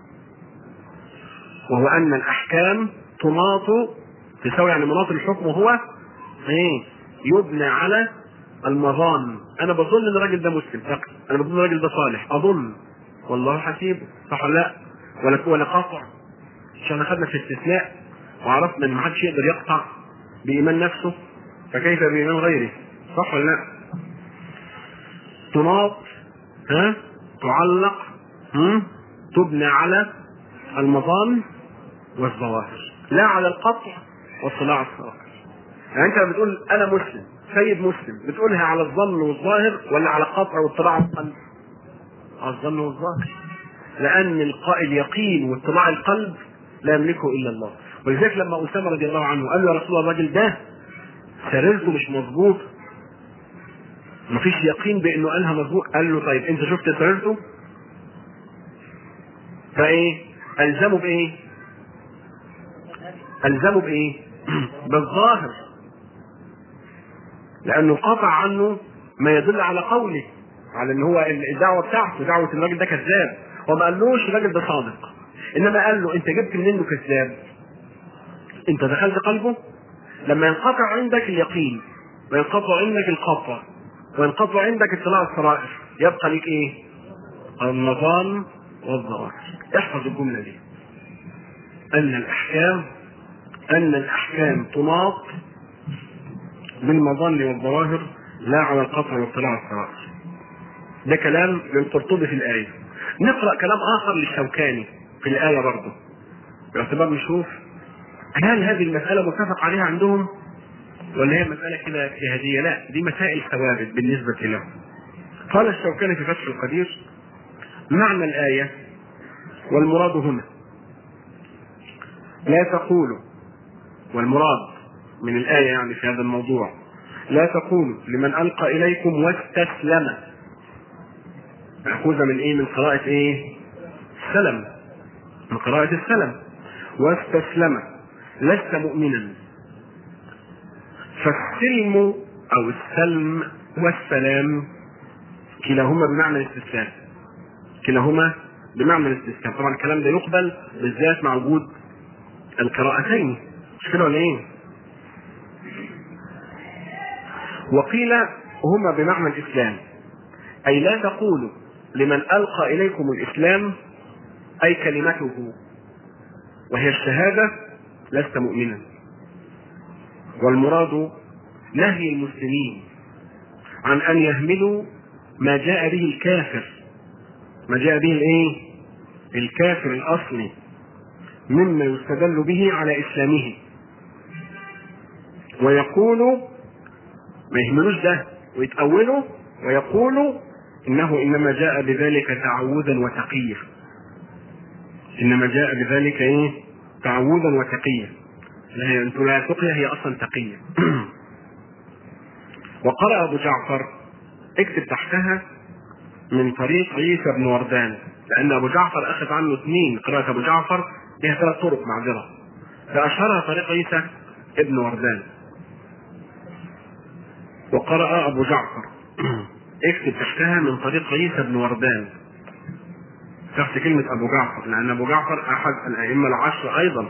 Speaker 2: وهو ان الاحكام تناط تساوي يعني مناط الحكم هو ايه؟ يبنى على المظان انا بظن ان الراجل ده مسلم فقط انا بظن الراجل ده صالح اظن والله حسيبه صح ولا لا؟ ولا ولا قطع عشان خدنا في استثناء وعرفنا ان ما حدش يقدر يقطع بايمان نفسه فكيف بايمان غيره صح ولا لا؟ تناط ها تعلق هم؟ تبنى على المظان والظواهر لا على القطع واطلاع السرائر يعني انت بتقول انا مسلم سيد مسلم بتقولها على الظن والظاهر ولا على القطع واطلاع القلب على الظن والظاهر لان القائل اليقين واطلاع القلب لا يملكه الا الله ولذلك لما اسامه رضي الله عنه قال له يا رسول الله الراجل ده سريرته مش مظبوط مفيش يقين بانه قالها مظبوط قال له طيب انت شفت سريرته فايه الزمه بايه الزمه بايه بالظاهر لانه قطع عنه ما يدل على قوله على ان هو الدعوه بتاعته دعوه الراجل ده كذاب هو ما قالوش الراجل ده صادق انما قال له انت جبت منين انه كذاب انت دخلت قلبه لما ينقطع عندك اليقين وينقطع عندك القطع وينقطع عندك اطلاع السرائر يبقى لك ايه النظام والظواهر احفظ الجمله دي ان الاحكام ان الاحكام تناط بالمظن والظواهر لا على القطع واطلاع السرائر ده كلام للقرطبي في الايه نقرا كلام اخر للشوكاني في الايه برضه باعتبار نشوف هل هذه المساله متفق عليها عندهم ولا هي مسألة كده اجتهادية لا دي مسائل ثوابت بالنسبة له قال الشوكاني في فتح القدير معنى الآية والمراد هنا لا تقولوا والمراد من الآية يعني في هذا الموضوع لا تقولوا لمن ألقى إليكم واستسلم مأخوذة من إيه؟ من قراءة إيه؟ السلم من قراءة السلم واستسلم لست مؤمنا فالسلم أو السلم والسلام كلاهما بمعنى الاستسلام كلاهما بمعنى الاستسلام طبعا الكلام ده يقبل بالذات مع وجود القراءتين مش كده ولا ايه؟ وقيل هما بمعنى الاسلام اي لا تقولوا لمن القى اليكم الاسلام اي كلمته وهي الشهاده لست مؤمنا والمراد نهي المسلمين عن ان يهملوا ما جاء به الكافر ما جاء به الايه الكافر الاصلي مما يستدل به على اسلامه ويقولوا ما يهملوش ده ويتأولوا ويقولوا انه انما جاء بذلك تعوذا وتقيا انما جاء بذلك ايه تعوذا وتقيا لا هي انتوا لا تقيا هي اصلا تقية وقرأ ابو جعفر اكتب تحتها من طريق عيسى بن وردان لان ابو جعفر اخذ عنه اثنين قراءة ابو جعفر لها ثلاث طرق معذرة فاشهرها طريق عيسى ابن وردان وقرأ ابو جعفر اكتب تحتها من طريق عيسى بن وردان تحت كلمة أبو جعفر لأن أبو جعفر أحد الأئمة العشر أيضا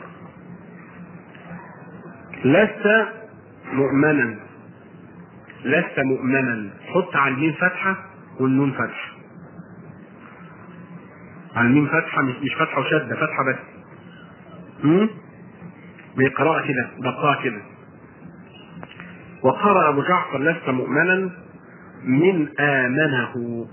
Speaker 2: لست مؤمنا لست مؤمنا حط على الميم فتحة والنون فتحة على الميم فتحة مش مش فتحة وشدة فتحة بس امم بقراءة كده ضبطها كده وقرأ أبو جعفر لست مؤمنا من آمنه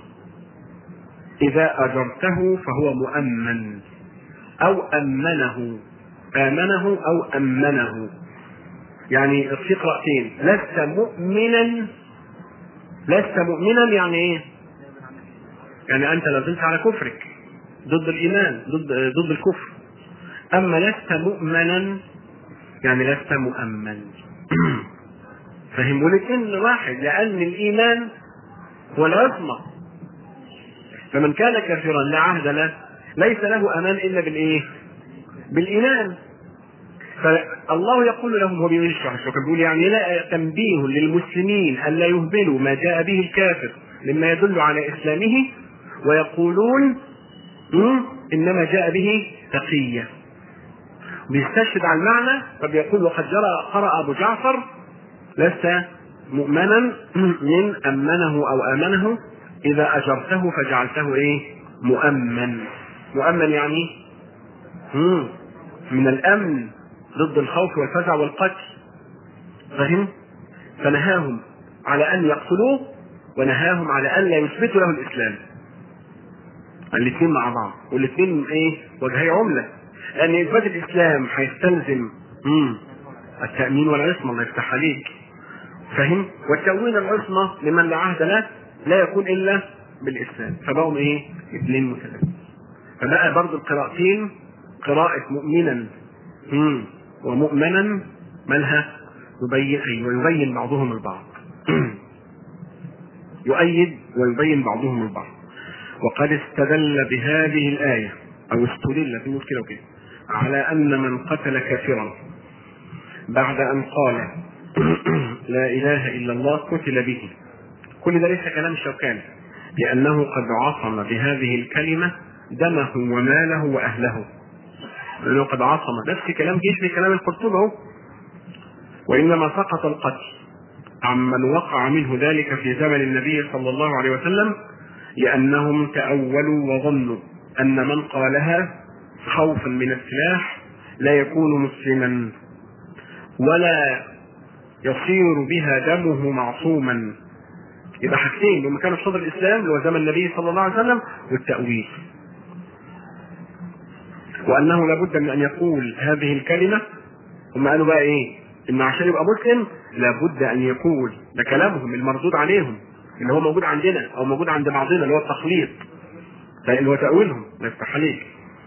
Speaker 2: إذا أجرته فهو مؤمن أو أمنه آمنه أو أمنه يعني في قراءتين لست مؤمنا لست مؤمنا يعني إيه؟ يعني أنت لا زلت على كفرك ضد الإيمان ضد ضد الكفر أما لست مؤمنا يعني لست مؤمن فهم والاثنين واحد لأن الإيمان هو العصمة فمن كان كافرا لا عهد له ليس له امان الا بالايه؟ بالايمان فالله يقول لهم هو بيشرح الشوكة بيقول يعني لا تنبيه للمسلمين الا يهملوا ما جاء به الكافر مما يدل على اسلامه ويقولون انما جاء به تقيه بيستشهد على المعنى فبيقول وقد جرى قرأ ابو جعفر لست مؤمنا من امنه او امنه إذا أجرته فجعلته إيه؟ مؤمن. مؤمن يعني مم. من الأمن ضد الخوف والفزع والقتل. فهم؟ فنهاهم على أن يقتلوه ونهاهم على أن لا يثبتوا له الإسلام. الاثنين مع بعض والاثنين إيه؟ وجهي عملة. لأن إثبات الإسلام هيستلزم مم. التأمين والعصمة الله يفتح عليك. فهم؟ والتأويل العصمة لمن لا عهد له لا يكون الا بالاسلام فبقوا ايه اثنين متلازمين فبقى برضو القراءتين قراءة مؤمنا مم. ومؤمنا مالها يبين أي ويبين بعضهم البعض يؤيد ويبين بعضهم البعض وقد استدل بهذه الآية أو استدل في مشكلة وكده على أن من قتل كافرا بعد أن قال لا إله إلا الله قتل به كل ده ليس كلام الشوكاني لأنه قد عصم بهذه الكلمة دمه وماله وأهله لأنه قد عصم نفس كلام يشبه كلام القرطبي أهو وإنما سقط القتل عمن وقع منه ذلك في زمن النبي صلى الله عليه وسلم لأنهم تأولوا وظنوا أن من قالها خوفا من السلاح لا يكون مسلما ولا يصير بها دمه معصوما يبقى حاجتين لما كانوا في صدر الاسلام اللي هو زمن النبي صلى الله عليه وسلم والتاويل وانه لابد من ان يقول هذه الكلمه هم قالوا بقى ايه ان عشان يبقى مسلم لابد ان يقول ده كلامهم المردود عليهم اللي هو موجود عندنا او موجود عند بعضنا اللي هو التخليط اللي هو تاويلهم لا يفتح عليك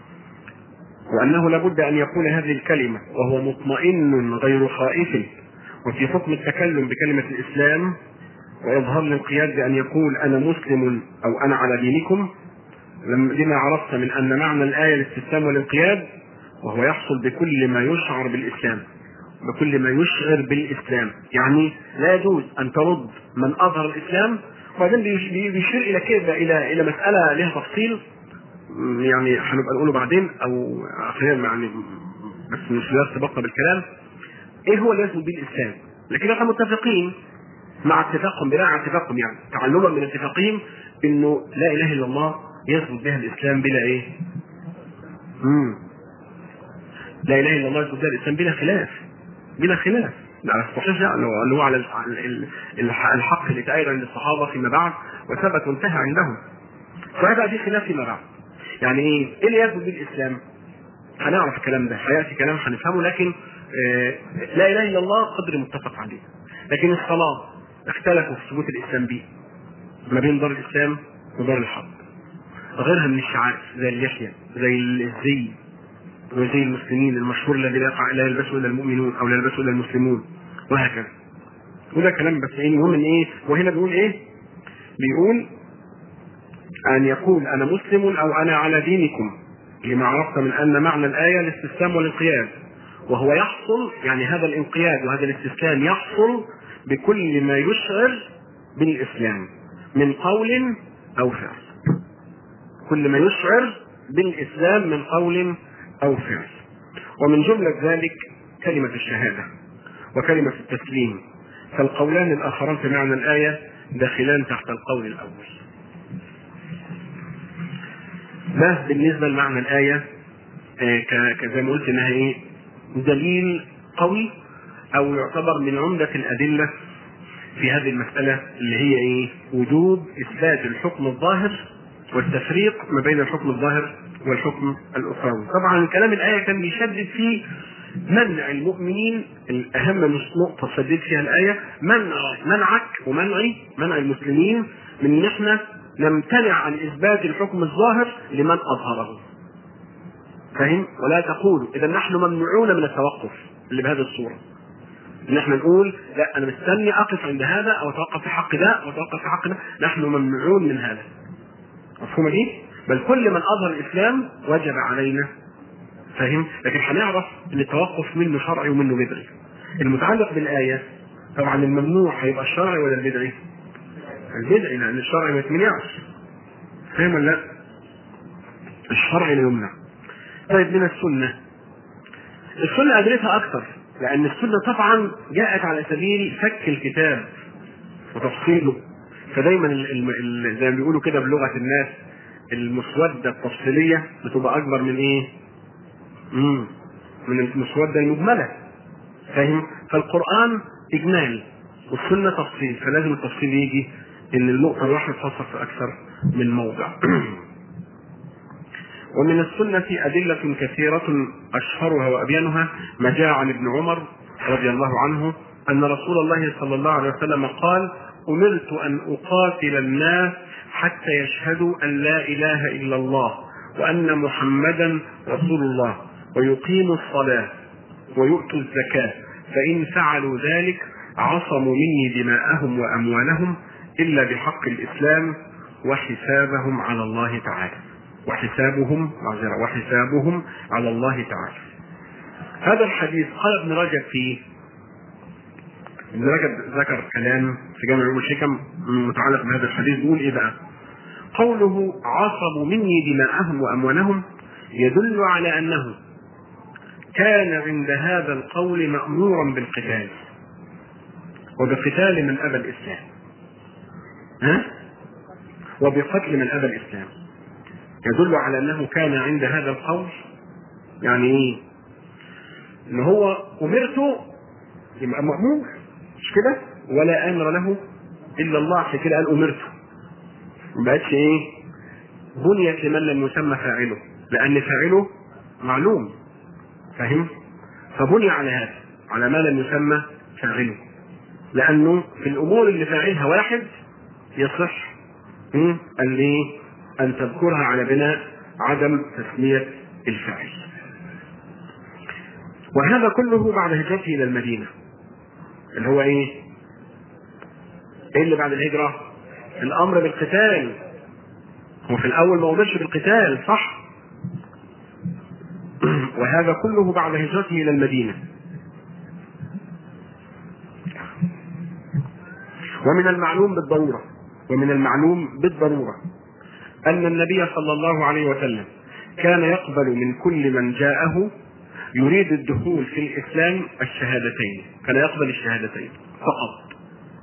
Speaker 2: وانه لابد ان يقول هذه الكلمه وهو مطمئن غير خائف وفي حكم التكلم بكلمه الاسلام واظهار الانقياد بان يقول انا مسلم او انا على دينكم لما عرفت من ان معنى الايه الاستسلام والانقياد وهو يحصل بكل ما يشعر بالاسلام بكل ما يشعر بالاسلام يعني لا يجوز ان ترد من اظهر الاسلام وبعدين بيشير الى كده الى الى مساله لها تفصيل يعني هنبقى نقوله بعدين او خلينا يعني بس مش ارتباطنا بالكلام ايه هو اللي يثبت به الاسلام لكن احنا متفقين مع اتفاقهم بناء على اتفاقهم يعني تعلما من اتفاقهم انه لا اله الا الله يثبت بها الاسلام بلا ايه؟ مم. لا اله الا الله يثبت بها الاسلام بلا خلاف بلا خلاف لا الصحيح يعني اللي هو على الحق اللي تأير للصحابه فيما بعد وثبت وانتهى عندهم فهذا في خلاف فيما بعد يعني ايه؟ ايه اللي يثبت به الاسلام؟ هنعرف الكلام ده هياتي كلام هنفهمه لكن آه لا اله الا الله قدر متفق عليه لكن الصلاه اختلفوا في ثبوت الاسلام به ما بين دار الاسلام ودار الحق غيرها من الشعائر زي اللحيه زي الزي وزي المسلمين المشهور الذي لا يقع لا يلبسه الا المؤمنون او لا يلبسه الا المسلمون وهكذا وده كلام بس ايه المهم ان ايه وهنا بيقول ايه؟ بيقول ان يقول انا مسلم او انا على دينكم لما عرفت من ان معنى الايه الاستسلام والانقياد وهو يحصل يعني هذا الانقياد وهذا الاستسلام يحصل بكل ما يشعر بالاسلام من قول او فعل كل ما يشعر بالاسلام من قول او فعل ومن جمله ذلك كلمه الشهاده وكلمه التسليم فالقولان الاخران في معنى الايه داخلان تحت القول الاول ده بالنسبه لمعنى الايه زي ما قلت انها ايه دليل قوي او يعتبر من عمده الادله في هذه المساله اللي هي ايه وجوب اثبات الحكم الظاهر والتفريق ما بين الحكم الظاهر والحكم الاخروي طبعا كلام الايه كان بيشدد في منع المؤمنين الاهم نقطه شدد فيها الايه منع منعك ومنعي منع المسلمين من ان احنا نمتنع عن اثبات الحكم الظاهر لمن اظهره فاهم ولا تقولوا اذا نحن ممنوعون من التوقف اللي بهذه الصوره ان احنا نقول لا انا مستني اقف عند هذا او اتوقف في حق ده او اتوقف في حق ده نحن ممنوعون من هذا مفهومه دي بل كل من اظهر الاسلام وجب علينا فاهم لكن هنعرف ان التوقف منه شرعي ومنه بدعي المتعلق بالايه طبعا الممنوع هيبقى الشرعي ولا البدعي البدعي لان الشرعي ما يتمنعش فاهم ولا لا الشرعي لا يمنع طيب من السنه السنه ادلتها اكثر لان السنه طبعا جاءت على سبيل فك الكتاب وتفصيله فدايما ال ال ال زي ما بيقولوا كده بلغه الناس المسوده التفصيليه بتبقى اكبر من ايه؟ مم. من المسوده المجمله فاهم؟ فالقران اجمال والسنه تفصيل فلازم التفصيل يجي ان النقطه الواحده تفسر في اكثر من موضع ومن السنة أدلة كثيرة أشهرها وأبينها ما جاء عن ابن عمر رضي الله عنه أن رسول الله صلى الله عليه وسلم قال أمرت أن أقاتل الناس حتى يشهدوا أن لا إله إلا الله وأن محمدا رسول الله ويقيموا الصلاة ويؤتوا الزكاة فإن فعلوا ذلك عصموا مني دماءهم وأموالهم إلا بحق الإسلام وحسابهم على الله تعالى وحسابهم معذرة وحسابهم على الله تعالى هذا الحديث قال ابن رجب فيه ابن رجب ذكر كلام في جامع علوم الحكم متعلق بهذا الحديث يقول ايه بقى؟ قوله عصبوا مني دماءهم واموالهم يدل على انه كان عند هذا القول مأمورا بالقتال وبقتال من أبى الإسلام ها؟ وبقتل من أبى الإسلام يدل على أنه كان عند هذا القول يعني إيه؟ إن هو أمرت يبقى مأمور مش كده؟ ولا أمر له إلا الله عشان كده قال أمرت ما بقتش إيه؟ بنيت لمن لم يسمى فاعله لأن فاعله معلوم فاهم؟ فبني على هذا على ما لم يسمى فاعله لانه في الامور اللي فاعلها واحد يصح م، ان إيه؟ ان تذكرها على بناء عدم تسميه الفاعل وهذا كله بعد هجرته الى المدينه اللي هو ايه ايه اللي بعد الهجره الامر بالقتال هو في الاول ما امرش بالقتال صح وهذا كله بعد هجرته الى المدينه ومن المعلوم بالضروره ومن المعلوم بالضروره ان النبي صلى الله عليه وسلم كان يقبل من كل من جاءه يريد الدخول في الاسلام الشهادتين كان يقبل الشهادتين فقط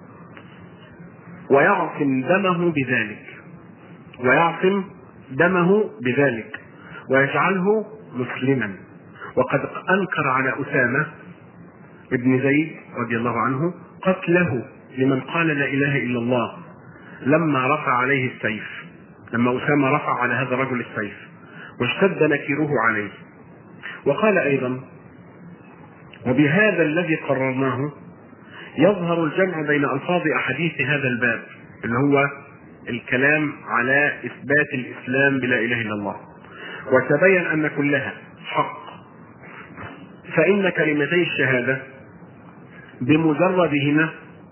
Speaker 2: ويعصم دمه بذلك ويعصم دمه بذلك ويجعله مسلما وقد انكر على اسامه ابن زيد رضي الله عنه قتله لمن قال لا اله الا الله لما رفع عليه السيف لما اسامه رفع على هذا الرجل السيف واشتد نكيره عليه وقال ايضا وبهذا الذي قررناه يظهر الجمع بين الفاظ احاديث هذا الباب اللي هو الكلام على اثبات الاسلام بلا اله الا الله وتبين ان كلها حق فان كلمتي الشهاده بمجردهما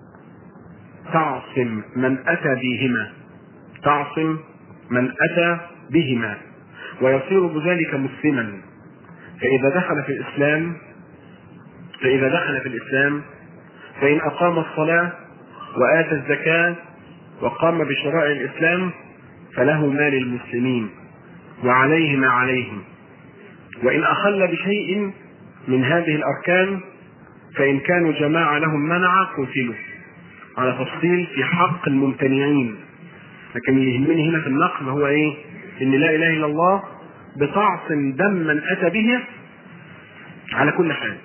Speaker 2: تعصم من اتى بهما تعصم من اتى بهما ويصير بذلك مسلما فاذا دخل في الاسلام فاذا دخل في الاسلام فان اقام الصلاه واتى الزكاه وقام بشرائع الاسلام فله ما للمسلمين وعليه ما عليهم وان اخل بشيء من هذه الاركان فان كانوا جماعه لهم منع قتلوا على تفصيل في حق الممتنعين لكن اللي يهمني هنا في النقل هو ايه ان لا اله الا الله بتعصم دم من اتى به على كل حال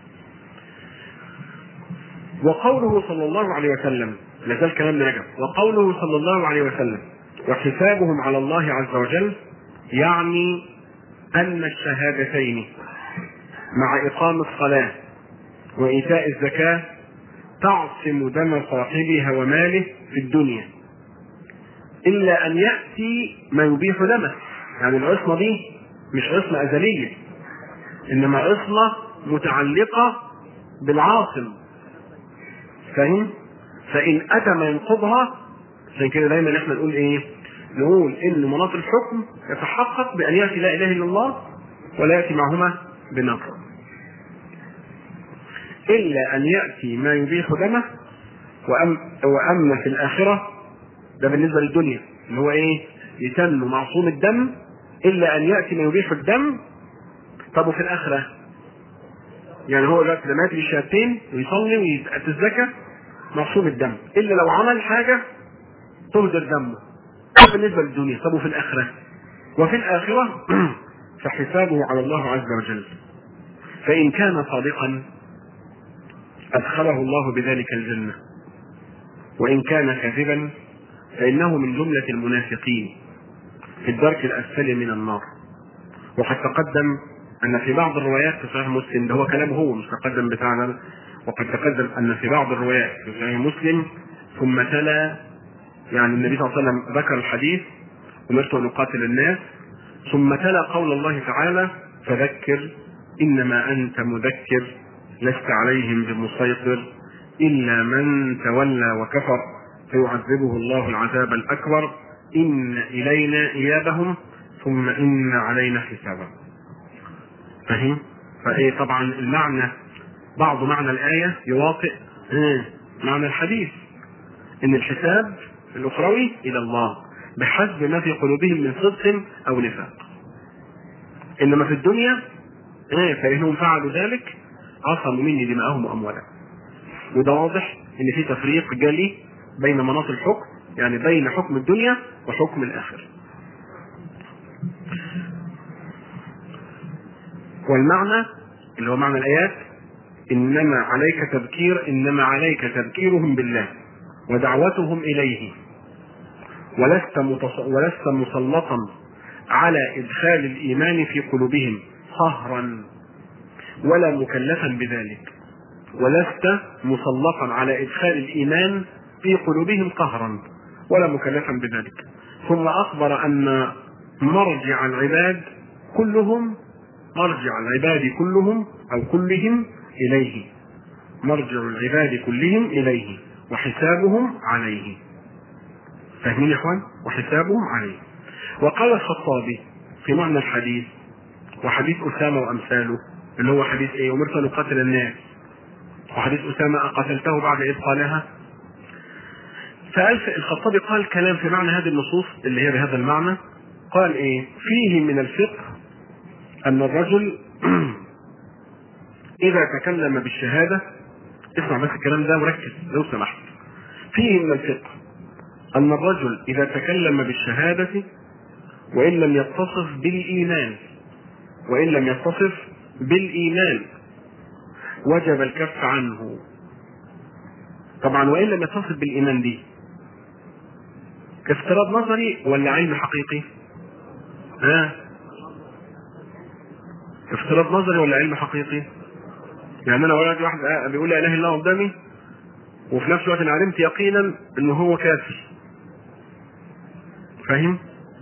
Speaker 2: وقوله صلى الله عليه وسلم لازال كلام رجب وقوله صلى الله عليه وسلم وحسابهم على الله عز وجل يعني ان الشهادتين مع اقام الصلاه وايتاء الزكاه تعصم دم صاحبها وماله في الدنيا الا ان ياتي ما يبيح دمه يعني العصمه دي مش عصمه ازليه انما عصمه متعلقه بالعاصم فاهم فان اتى ما ينقضها عشان كده دايما احنا نقول ايه نقول ان مناط الحكم يتحقق بان ياتي لا اله الا الله ولا ياتي معهما بنقض الا ان ياتي ما يبيح دمه وأم واما في الاخره ده بالنسبه للدنيا اللي هو ايه يتم معصوم الدم الا ان ياتي ما يبيح الدم طب وفي الاخره يعني هو دلوقتي لما ياتي بالشهادتين ويصلي ويؤتي الزكاه معصوم الدم الا لو عمل حاجه تهدر دمه ده بالنسبه للدنيا طب وفي الاخره وفي الاخره فحسابه على الله عز وجل فان كان صادقا ادخله الله بذلك الجنه وان كان كاذبا فانه من جمله المنافقين في الدرك الاسفل من النار وقد تقدم ان في بعض الروايات في صحيح مسلم ده هو كلامه هو مش تقدم بتاعنا وقد تقدم ان في بعض الروايات في صحيح مسلم ثم تلا يعني النبي صلى الله عليه وسلم ذكر الحديث امرت ان اقاتل الناس ثم تلا قول الله تعالى فذكر انما انت مذكر لست عليهم بمسيطر الا من تولى وكفر فيعذبه الله العذاب الاكبر ان الينا ايابهم ثم ان علينا حسابهم فاهم فايه طبعا المعنى بعض معنى الايه يواطئ معنى الحديث ان الحساب الاخروي الى الله بحسب ما في قلوبهم من صدق او نفاق انما في الدنيا ايه فانهم فعلوا ذلك عصموا مني دماءهم واموالهم وده واضح ان في تفريق جلي بين مناط الحكم يعني بين حكم الدنيا وحكم الاخره والمعنى اللي هو معنى الايات انما عليك تذكير انما عليك تذكيرهم بالله ودعوتهم اليه ولست متص... ولست مسلطا على ادخال الايمان في قلوبهم قهرا ولا مكلفا بذلك ولست مسلطا على ادخال الايمان في قلوبهم قهرا ولا مكلفا بذلك ثم اخبر ان مرجع العباد كلهم مرجع العباد كلهم او كلهم اليه مرجع العباد كلهم اليه وحسابهم عليه فاهمين يا اخوان وحسابهم عليه وقال الخطابي في معنى الحديث وحديث اسامه وامثاله اللي هو حديث ايه امرت ان اقاتل الناس وحديث اسامه اقتلته بعد اذ قالها فقال الخطابي قال كلام في معنى هذه النصوص اللي هي بهذا المعنى قال ايه فيه من الفقه ان الرجل اذا تكلم بالشهاده اسمع بس الكلام ده وركز لو سمحت فيه من الفقه ان الرجل اذا تكلم بالشهاده وان لم يتصف بالايمان وان لم يتصف بالايمان وجب الكف عنه طبعا وان لم يتصف بالايمان دي كافتراض نظري ولا علم حقيقي ها افتراض نظري ولا علم حقيقي يعني انا ولد واحد بيقول لا اله الا الله قدامي وفي نفس الوقت انا علمت يقينا ان هو كافر فاهم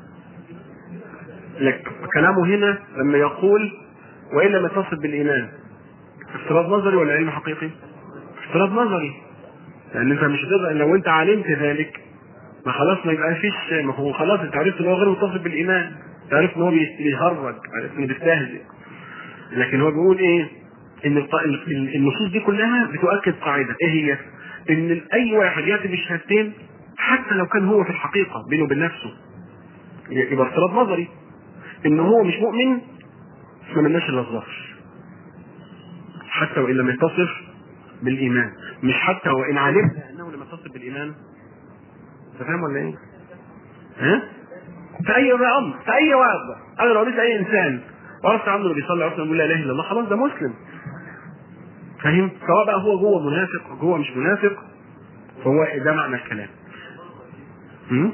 Speaker 2: لك كلامه هنا لما يقول وان لم يتصف بالايمان افتراض نظري ولا علم حقيقي افتراض نظري لان انت مش هتقدر لو انت علمت ذلك ما خلاص ما يبقى فيش ما هو خلاص انت عرفت ان هو غير متصف بالايمان انت عرفت ان هو بيهرج عرفت انه بيستهزئ لكن هو بيقول ايه ان النصوص دي كلها بتؤكد قاعده ايه هي ان اي واحد ياتي بالشهادتين حتى لو كان هو في الحقيقه بينه وبين نفسه يبقى افتراض نظري ان هو مش مؤمن ما ملناش الا الظهر حتى وان لم يتصف بالايمان مش حتى وان علمت انه لم يتصف بالايمان انت فاهم ولا ايه؟ ها؟ في اي امر في اي وقت انا لو قلت اي انسان وعرفت عنه اللي بيصلي عرفت يقول لا اله الا الله خلاص ده مسلم فاهم؟ سواء بقى هو جوه منافق جوه مش منافق فهو ده معنى الكلام. م?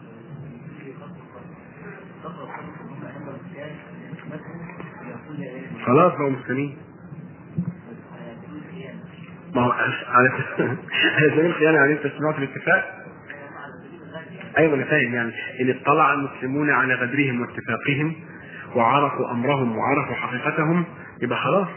Speaker 2: خلاص بقوا مسلمين. ما هو على سبيل الخيانة يعني انت سمعت الاتفاق؟ ايوه انا فاهم يعني ان اطلع المسلمون على غدرهم واتفاقهم وعرفوا امرهم وعرفوا حقيقتهم يبقى خلاص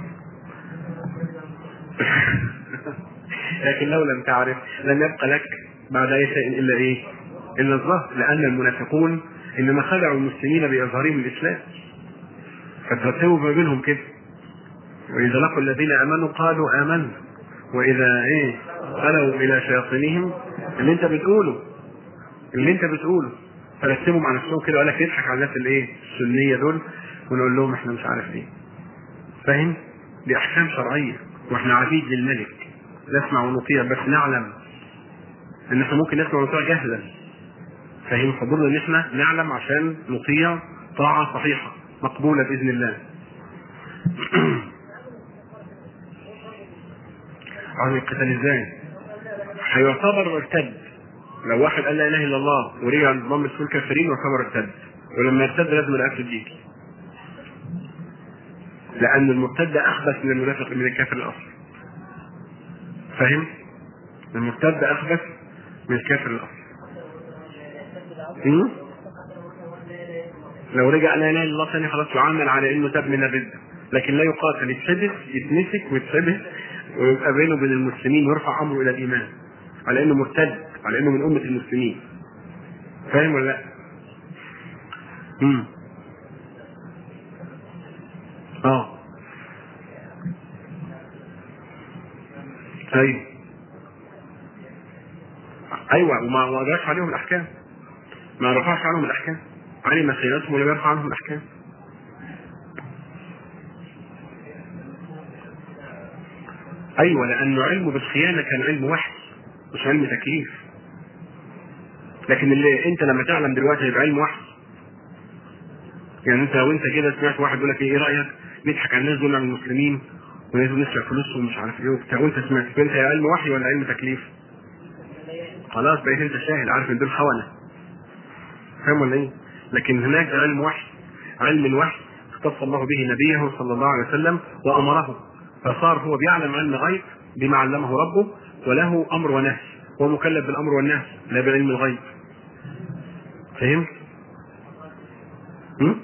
Speaker 2: لكن لو لم تعرف لم يبقى لك بعد اي شيء الا ايه؟ الا الظهر لان المنافقون انما خدعوا المسلمين باظهارهم الاسلام فترتبوا ما بينهم كده واذا لقوا الذين امنوا قالوا امنا واذا ايه خلوا الى شياطينهم اللي انت بتقوله اللي انت بتقوله فرتبوا مع نفسهم كده وقال لك نضحك على الناس الايه السنيه دول ونقول لهم احنا مش عارف ايه فاهم دي احكام شرعيه واحنا عبيد للملك نسمع ونطيع بس نعلم ان احنا ممكن نسمع ونطيع جهلا فاهم حضورنا ان احنا نعلم عشان نطيع طاعه صحيحه مقبوله باذن الله عن القتال ازاي هيعتبر مرتد لو واحد قال لا اله الا الله ورجع انضم لسوق الكافرين يعتبر ارتد ولما يرتد لازم الاكل الدين لان المرتد اخبث من المنافق من الكافر الاصل فاهم المرتد اخبث من الكافر الاصل م? لو رجع لا اله الا الله ثاني خلاص يعامل على انه تاب من الرده لكن لا يقاتل يتحبس يتمسك ويتحبس ويبقى بينه وبين المسلمين ويرفع امره الى الايمان على انه مرتد على انه من امه المسلمين فاهم ولا لا؟ امم اه ايوه ايوه وما ما جاش عليهم الاحكام ما رفعش عنهم الاحكام علم خيرتهم ولم يرفع عنهم الاحكام ايوه لانه علمه بالخيانه كان علم وحي مش علم تكليف لكن اللي انت لما تعلم دلوقتي هيبقى علم وحي يعني انت لو انت كده سمعت واحد يقول لك ايه رايك نضحك على الناس دول على المسلمين ولازم نسرق فلوسهم ومش عارف ايه وبتاع وانت سمعت فانت يا علم وحي ولا علم تكليف؟ خلاص بقيت انت شاهد عارف ان دول خونه فاهم ولا ايه؟ لكن هناك علم وحي علم الوحي اختص الله به نبيه صلى الله عليه وسلم وامره فصار هو بيعلم علم غيب بما علمه ربه وله امر ونهي هو مكلف بالامر والنهي لا بعلم الغيب فهمت؟ م?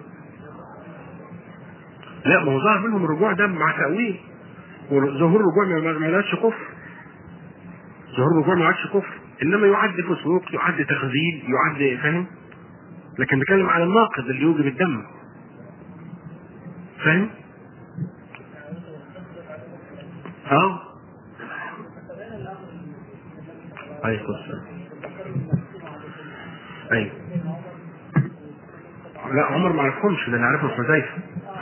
Speaker 2: لا ما هو ظهر منهم الرجوع ده مع تأويل وظهور الرجوع ما ما يعادش كفر ظهور الرجوع ما يعادش كفر انما يعد فسوق يعد تخذيل يعد فاهم لكن بتكلم على الناقض اللي يوجب الدم فاهم اه ايوه ايوه لا عمر ما عرفهمش ده انا عارفهم حذيفه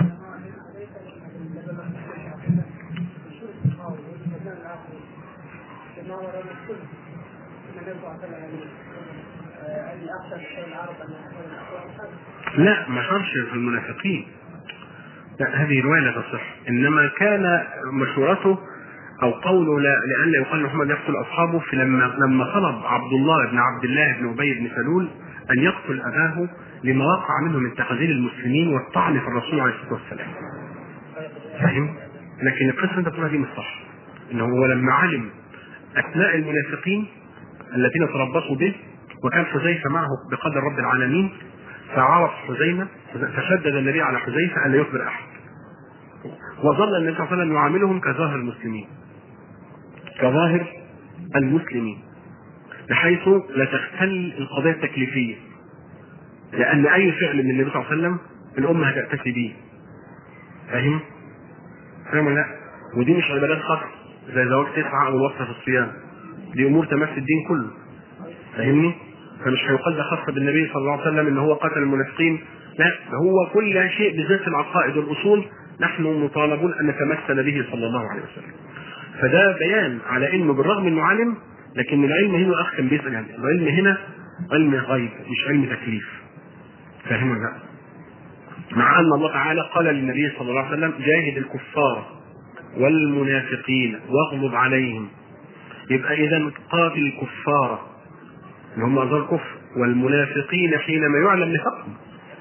Speaker 2: لا ما شرش في المنافقين لا هذه رواية لا تصح إنما كان مشورته أو قوله لا لأن يقال محمد يقتل أصحابه في لما لما طلب عبد الله بن عبد الله بن أبي بن سلول أن يقتل أباه لما وقع منه من تخذيل المسلمين والطعن في الرسول عليه الصلاة والسلام. فاهم؟ لكن القصة اللي أنت بتقولها دي مش صح. إنه هو لما علم أثناء المنافقين الذين تربصوا به وكان حذيفة معه بقدر رب العالمين فعرف حذيفة فشدد النبي على حذيفة أن لا يخبر أحد وظل النبي صلى الله عليه وسلم يعاملهم كظاهر المسلمين كظاهر المسلمين بحيث لا تختل القضية التكليفية لأن أي فعل من النبي صلى الله عليه وسلم الأمة هتأتي به فاهم؟ فاهم ولا لا؟ ودي مش عبادات خاصة زي زواج تسعة أو الوقت في الصيام دي أمور تمس الدين كله فاهمني؟ فمش هيقال ده خاصة بالنبي صلى الله عليه وسلم ان هو قتل المنافقين لا ده هو كل شيء بالذات العقائد والاصول نحن مطالبون ان نتمثل به صلى الله عليه وسلم فده بيان على انه بالرغم انه عالم لكن العلم هنا اخ كان بيسال يعني العلم هنا علم غيب مش علم تكليف فاهم ولا لا؟ مع ان الله تعالى قال للنبي صلى الله عليه وسلم جاهد الكفار والمنافقين واغلظ عليهم يبقى اذا قاتل الكفار اللي هم أرض الكفر والمنافقين حينما يعلم نفاقهم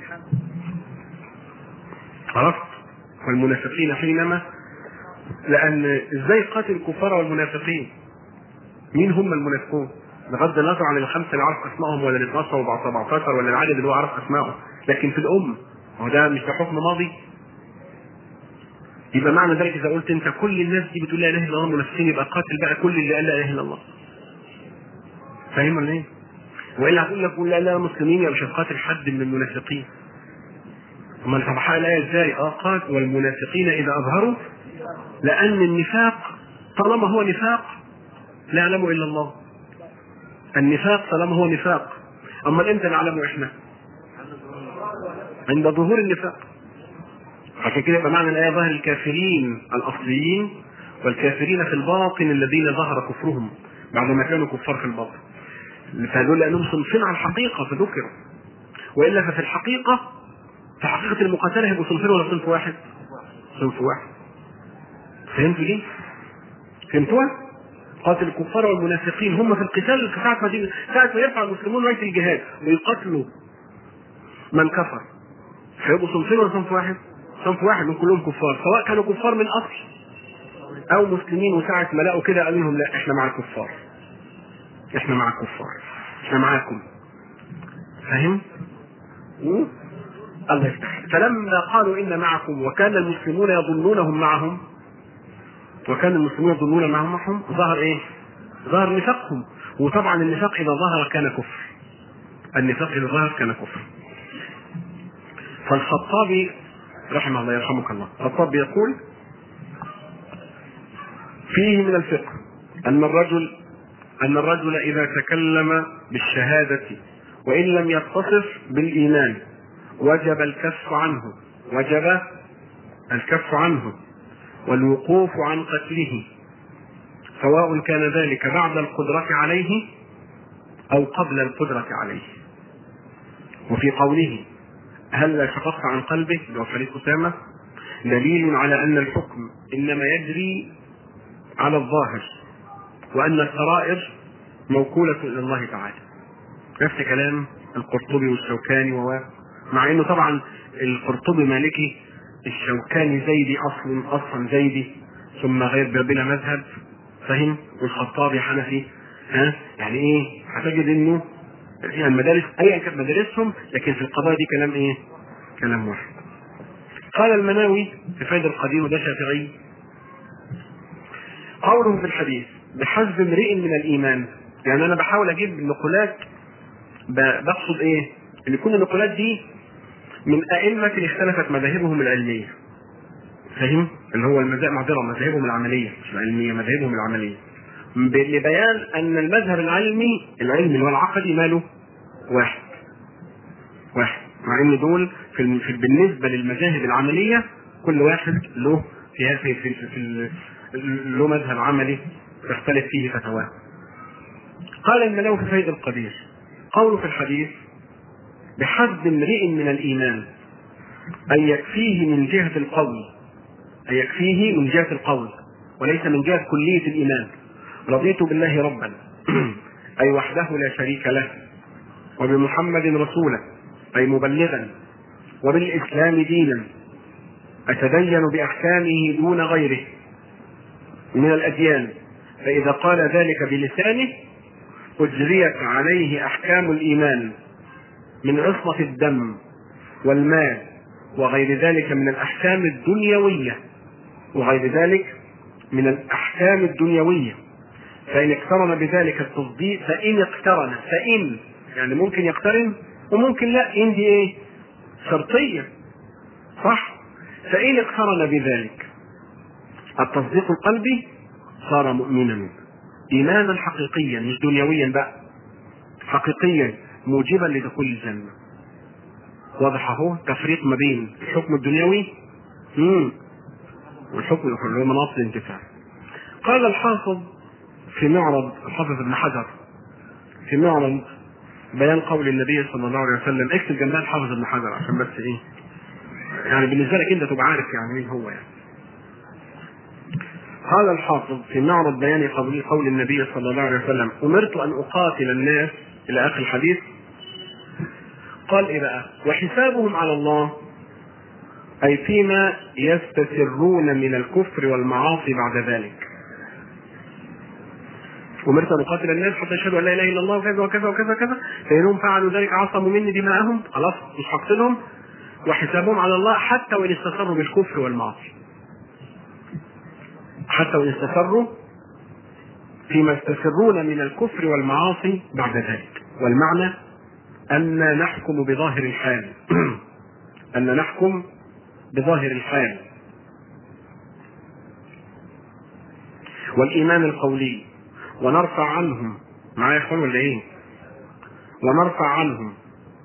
Speaker 2: عرفت والمنافقين حينما لأن ازاي قاتل الكفار والمنافقين مين هم المنافقون بغض النظر عن الخمسة اللي عرف أسمائهم ولا ال 12 ولا 17 ولا العدد اللي هو عرف أسمائهم لكن في الأم هو ده مش ده حكم ماضي يبقى معنى ذلك إذا قلت أنت كل الناس دي بتقول لا إله إلا الله منافقين يبقى قاتل بقى كل اللي قال لا إله إلا الله فاهم ولا إيه؟ والا هتقول لك لا لا مسلمين يا مش هتقاتل حد من المنافقين اما انت بحق الايه ازاي؟ اه قاتل والمنافقين اذا اظهروا لان النفاق طالما هو نفاق لا يعلمه الا الله النفاق طالما هو نفاق اما امتى نعلمه احنا؟ عند ظهور النفاق عشان كده يبقى معنى الايه ظاهر الكافرين الاصليين والكافرين في الباطن الذين ظهر كفرهم بعد ما كانوا كفار في الباطن فدول لانهم صنفين على الحقيقه فذكروا والا ففي الحقيقه في حقيقه المقاتله هيبقوا صنفين ولا صنف واحد؟ صنف واحد فهمتوا دي؟ فهمتوها؟ قاتل الكفار والمنافقين هم في القتال ساعة ما دي ساعة ما يرفع المسلمون راية الجهاد ويقاتلوا من كفر هيبقوا صنفين ولا صنف واحد؟ صنف واحد من كلهم كفار سواء كانوا كفار من اصل او مسلمين وساعة ما لقوا كده قالوا لهم لا احنا مع الكفار احنا مع الكفار احنا معاكم فاهم الله يفتح فلما قالوا ان معكم وكان المسلمون يظنونهم معهم وكان المسلمون يظنون معهم معهم ظهر ايه ظهر نفاقهم وطبعا النفاق اذا ظهر كان كفر النفاق اذا ظهر كان كفر فالخطابي رحمه الله يرحمك الله الخطابي يقول فيه من الفقه ان الرجل أن الرجل إذا تكلم بالشهادة وإن لم يتصف بالإيمان وجب الكف عنه وجب الكف عنه والوقوف عن قتله سواء كان ذلك بعد القدرة عليه أو قبل القدرة عليه وفي قوله هل شققت عن قلبه لو حديث أسامة دليل على أن الحكم إنما يجري على الظاهر وأن السرائر موكولة إلى الله تعالى نفس كلام القرطبي والشوكاني و مع انه طبعا القرطبي مالكي الشوكاني زيدي اصل اصلا زيدي ثم غير بلا مذهب فاهم والخطابي حنفي ها يعني ايه هتجد انه يعني المدارس ايا كانت مدارسهم لكن في القضايا دي كلام ايه كلام واحد قال المناوي في فايد القدير وده شافعي قوله في الحديث بحسب امرئ من الايمان يعني انا بحاول اجيب نقولات ب- بقصد ايه؟ ان يكون النقولات دي من ائمه اختلفت مذاهبهم العلميه. فاهم؟ اللي هو المذاهب معذره مذاهبهم العمليه مش العلميه مذاهبهم العمليه. ب- لبيان ان المذهب العلمي العلمي والعقدي ماله واحد. واحد مع ان دول في, الم- في بالنسبه للمذاهب العمليه كل واحد له في في في, في, في له مذهب عملي تختلف فيه فتواه. قال المناوي في فايد القدير قوله في الحديث بحسب امرئ من الايمان ان يكفيه من جهه القول ان يكفيه من جهه القول وليس من جهه كليه الايمان رضيت بالله ربا اي وحده لا شريك له وبمحمد رسولا اي مبلغا وبالاسلام دينا اتدين باحكامه دون غيره من الاديان فاذا قال ذلك بلسانه أجريت عليه أحكام الإيمان من عصمة الدم والمال وغير ذلك من الأحكام الدنيوية وغير ذلك من الأحكام الدنيوية فإن اقترن بذلك التصديق فإن اقترن فإن يعني ممكن يقترن وممكن لا إن دي إيه؟ شرطية صح؟ فإن اقترن بذلك التصديق القلبي صار مؤمنا ايمانا حقيقيا مش دنيويا بقى حقيقيا موجبا لدخول الجنه واضح اهو تفريق ما بين الحكم الدنيوي امم والحكم الاخر اللي هو مناص الانتفاع قال الحافظ في معرض الحافظ ابن حجر في معرض بيان قول النبي صلى الله عليه وسلم اكتب جنبها الحافظ ابن حجر عشان بس ايه يعني بالنسبه لك انت تبقى عارف يعني مين هو يعني قال الحافظ في معرض بيان قول قول النبي صلى الله عليه وسلم امرت ان اقاتل الناس الى اخر الحديث قال ايه بقى وحسابهم على الله اي فيما يستسرون من الكفر والمعاصي بعد ذلك امرت ان اقاتل الناس حتى يشهدوا ان لا اله الا الله وكذا وكذا وكذا وكذا فانهم فعلوا ذلك عصموا مني دماءهم خلاص مش هقتلهم وحسابهم على الله حتى وان استسروا بالكفر والمعاصي حتى وان استسروا فيما يستسرون من الكفر والمعاصي بعد ذلك والمعنى أن نحكم بظاهر الحال أن نحكم بظاهر الحال والإيمان القولي ونرفع عنهم معايا يا اخوان ولا ايه؟ ونرفع عنهم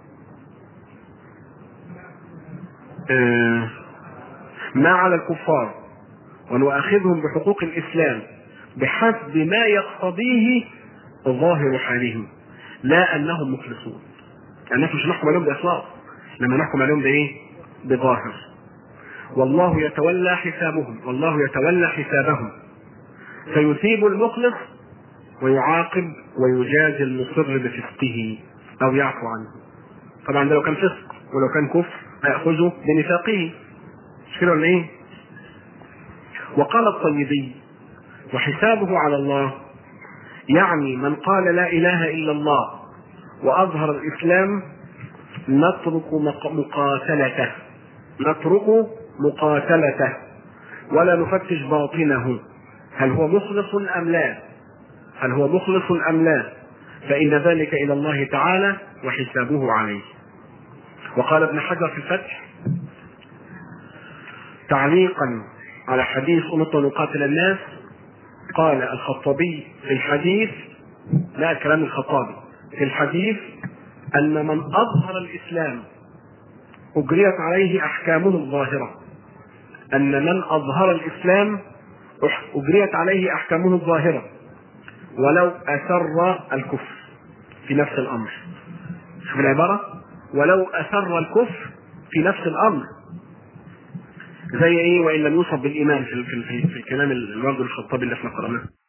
Speaker 2: آه ما على الكفار ونؤاخذهم بحقوق الإسلام بحسب ما يقتضيه ظاهر حالهم لا أنهم مخلصون يعني مش نحكم عليهم بإخلاص لما نحكم عليهم بإيه؟ بظاهر والله يتولى حسابهم والله يتولى حسابهم فيثيب المخلص ويعاقب ويجازي المصر بفسقه أو يعفو عنه طبعا ده لو كان فسق ولو كان كفر هيأخذه بنفاقه مش كده ولا ايه؟ وقال الطيبي وحسابه على الله يعني من قال لا اله الا الله واظهر الاسلام نترك مقاتلته نترك مقاتلته ولا نفتش باطنه هل هو مخلص ام لا هل هو مخلص ام لا فان ذلك الى الله تعالى وحسابه عليه وقال ابن حجر في الفتح تعليقا على حديث امرت ان اقاتل الناس قال الخطابي في الحديث لا كلام الخطابي في الحديث ان من اظهر الاسلام اجريت عليه احكامه الظاهره ان من اظهر الاسلام اجريت عليه احكامه الظاهره ولو اسر الكفر في نفس الامر شوف العباره ولو اسر الكفر في نفس الامر زي ايه وان لم يوصف بالايمان في في, في, في الكلام الرجل الخطابي اللي احنا قراناه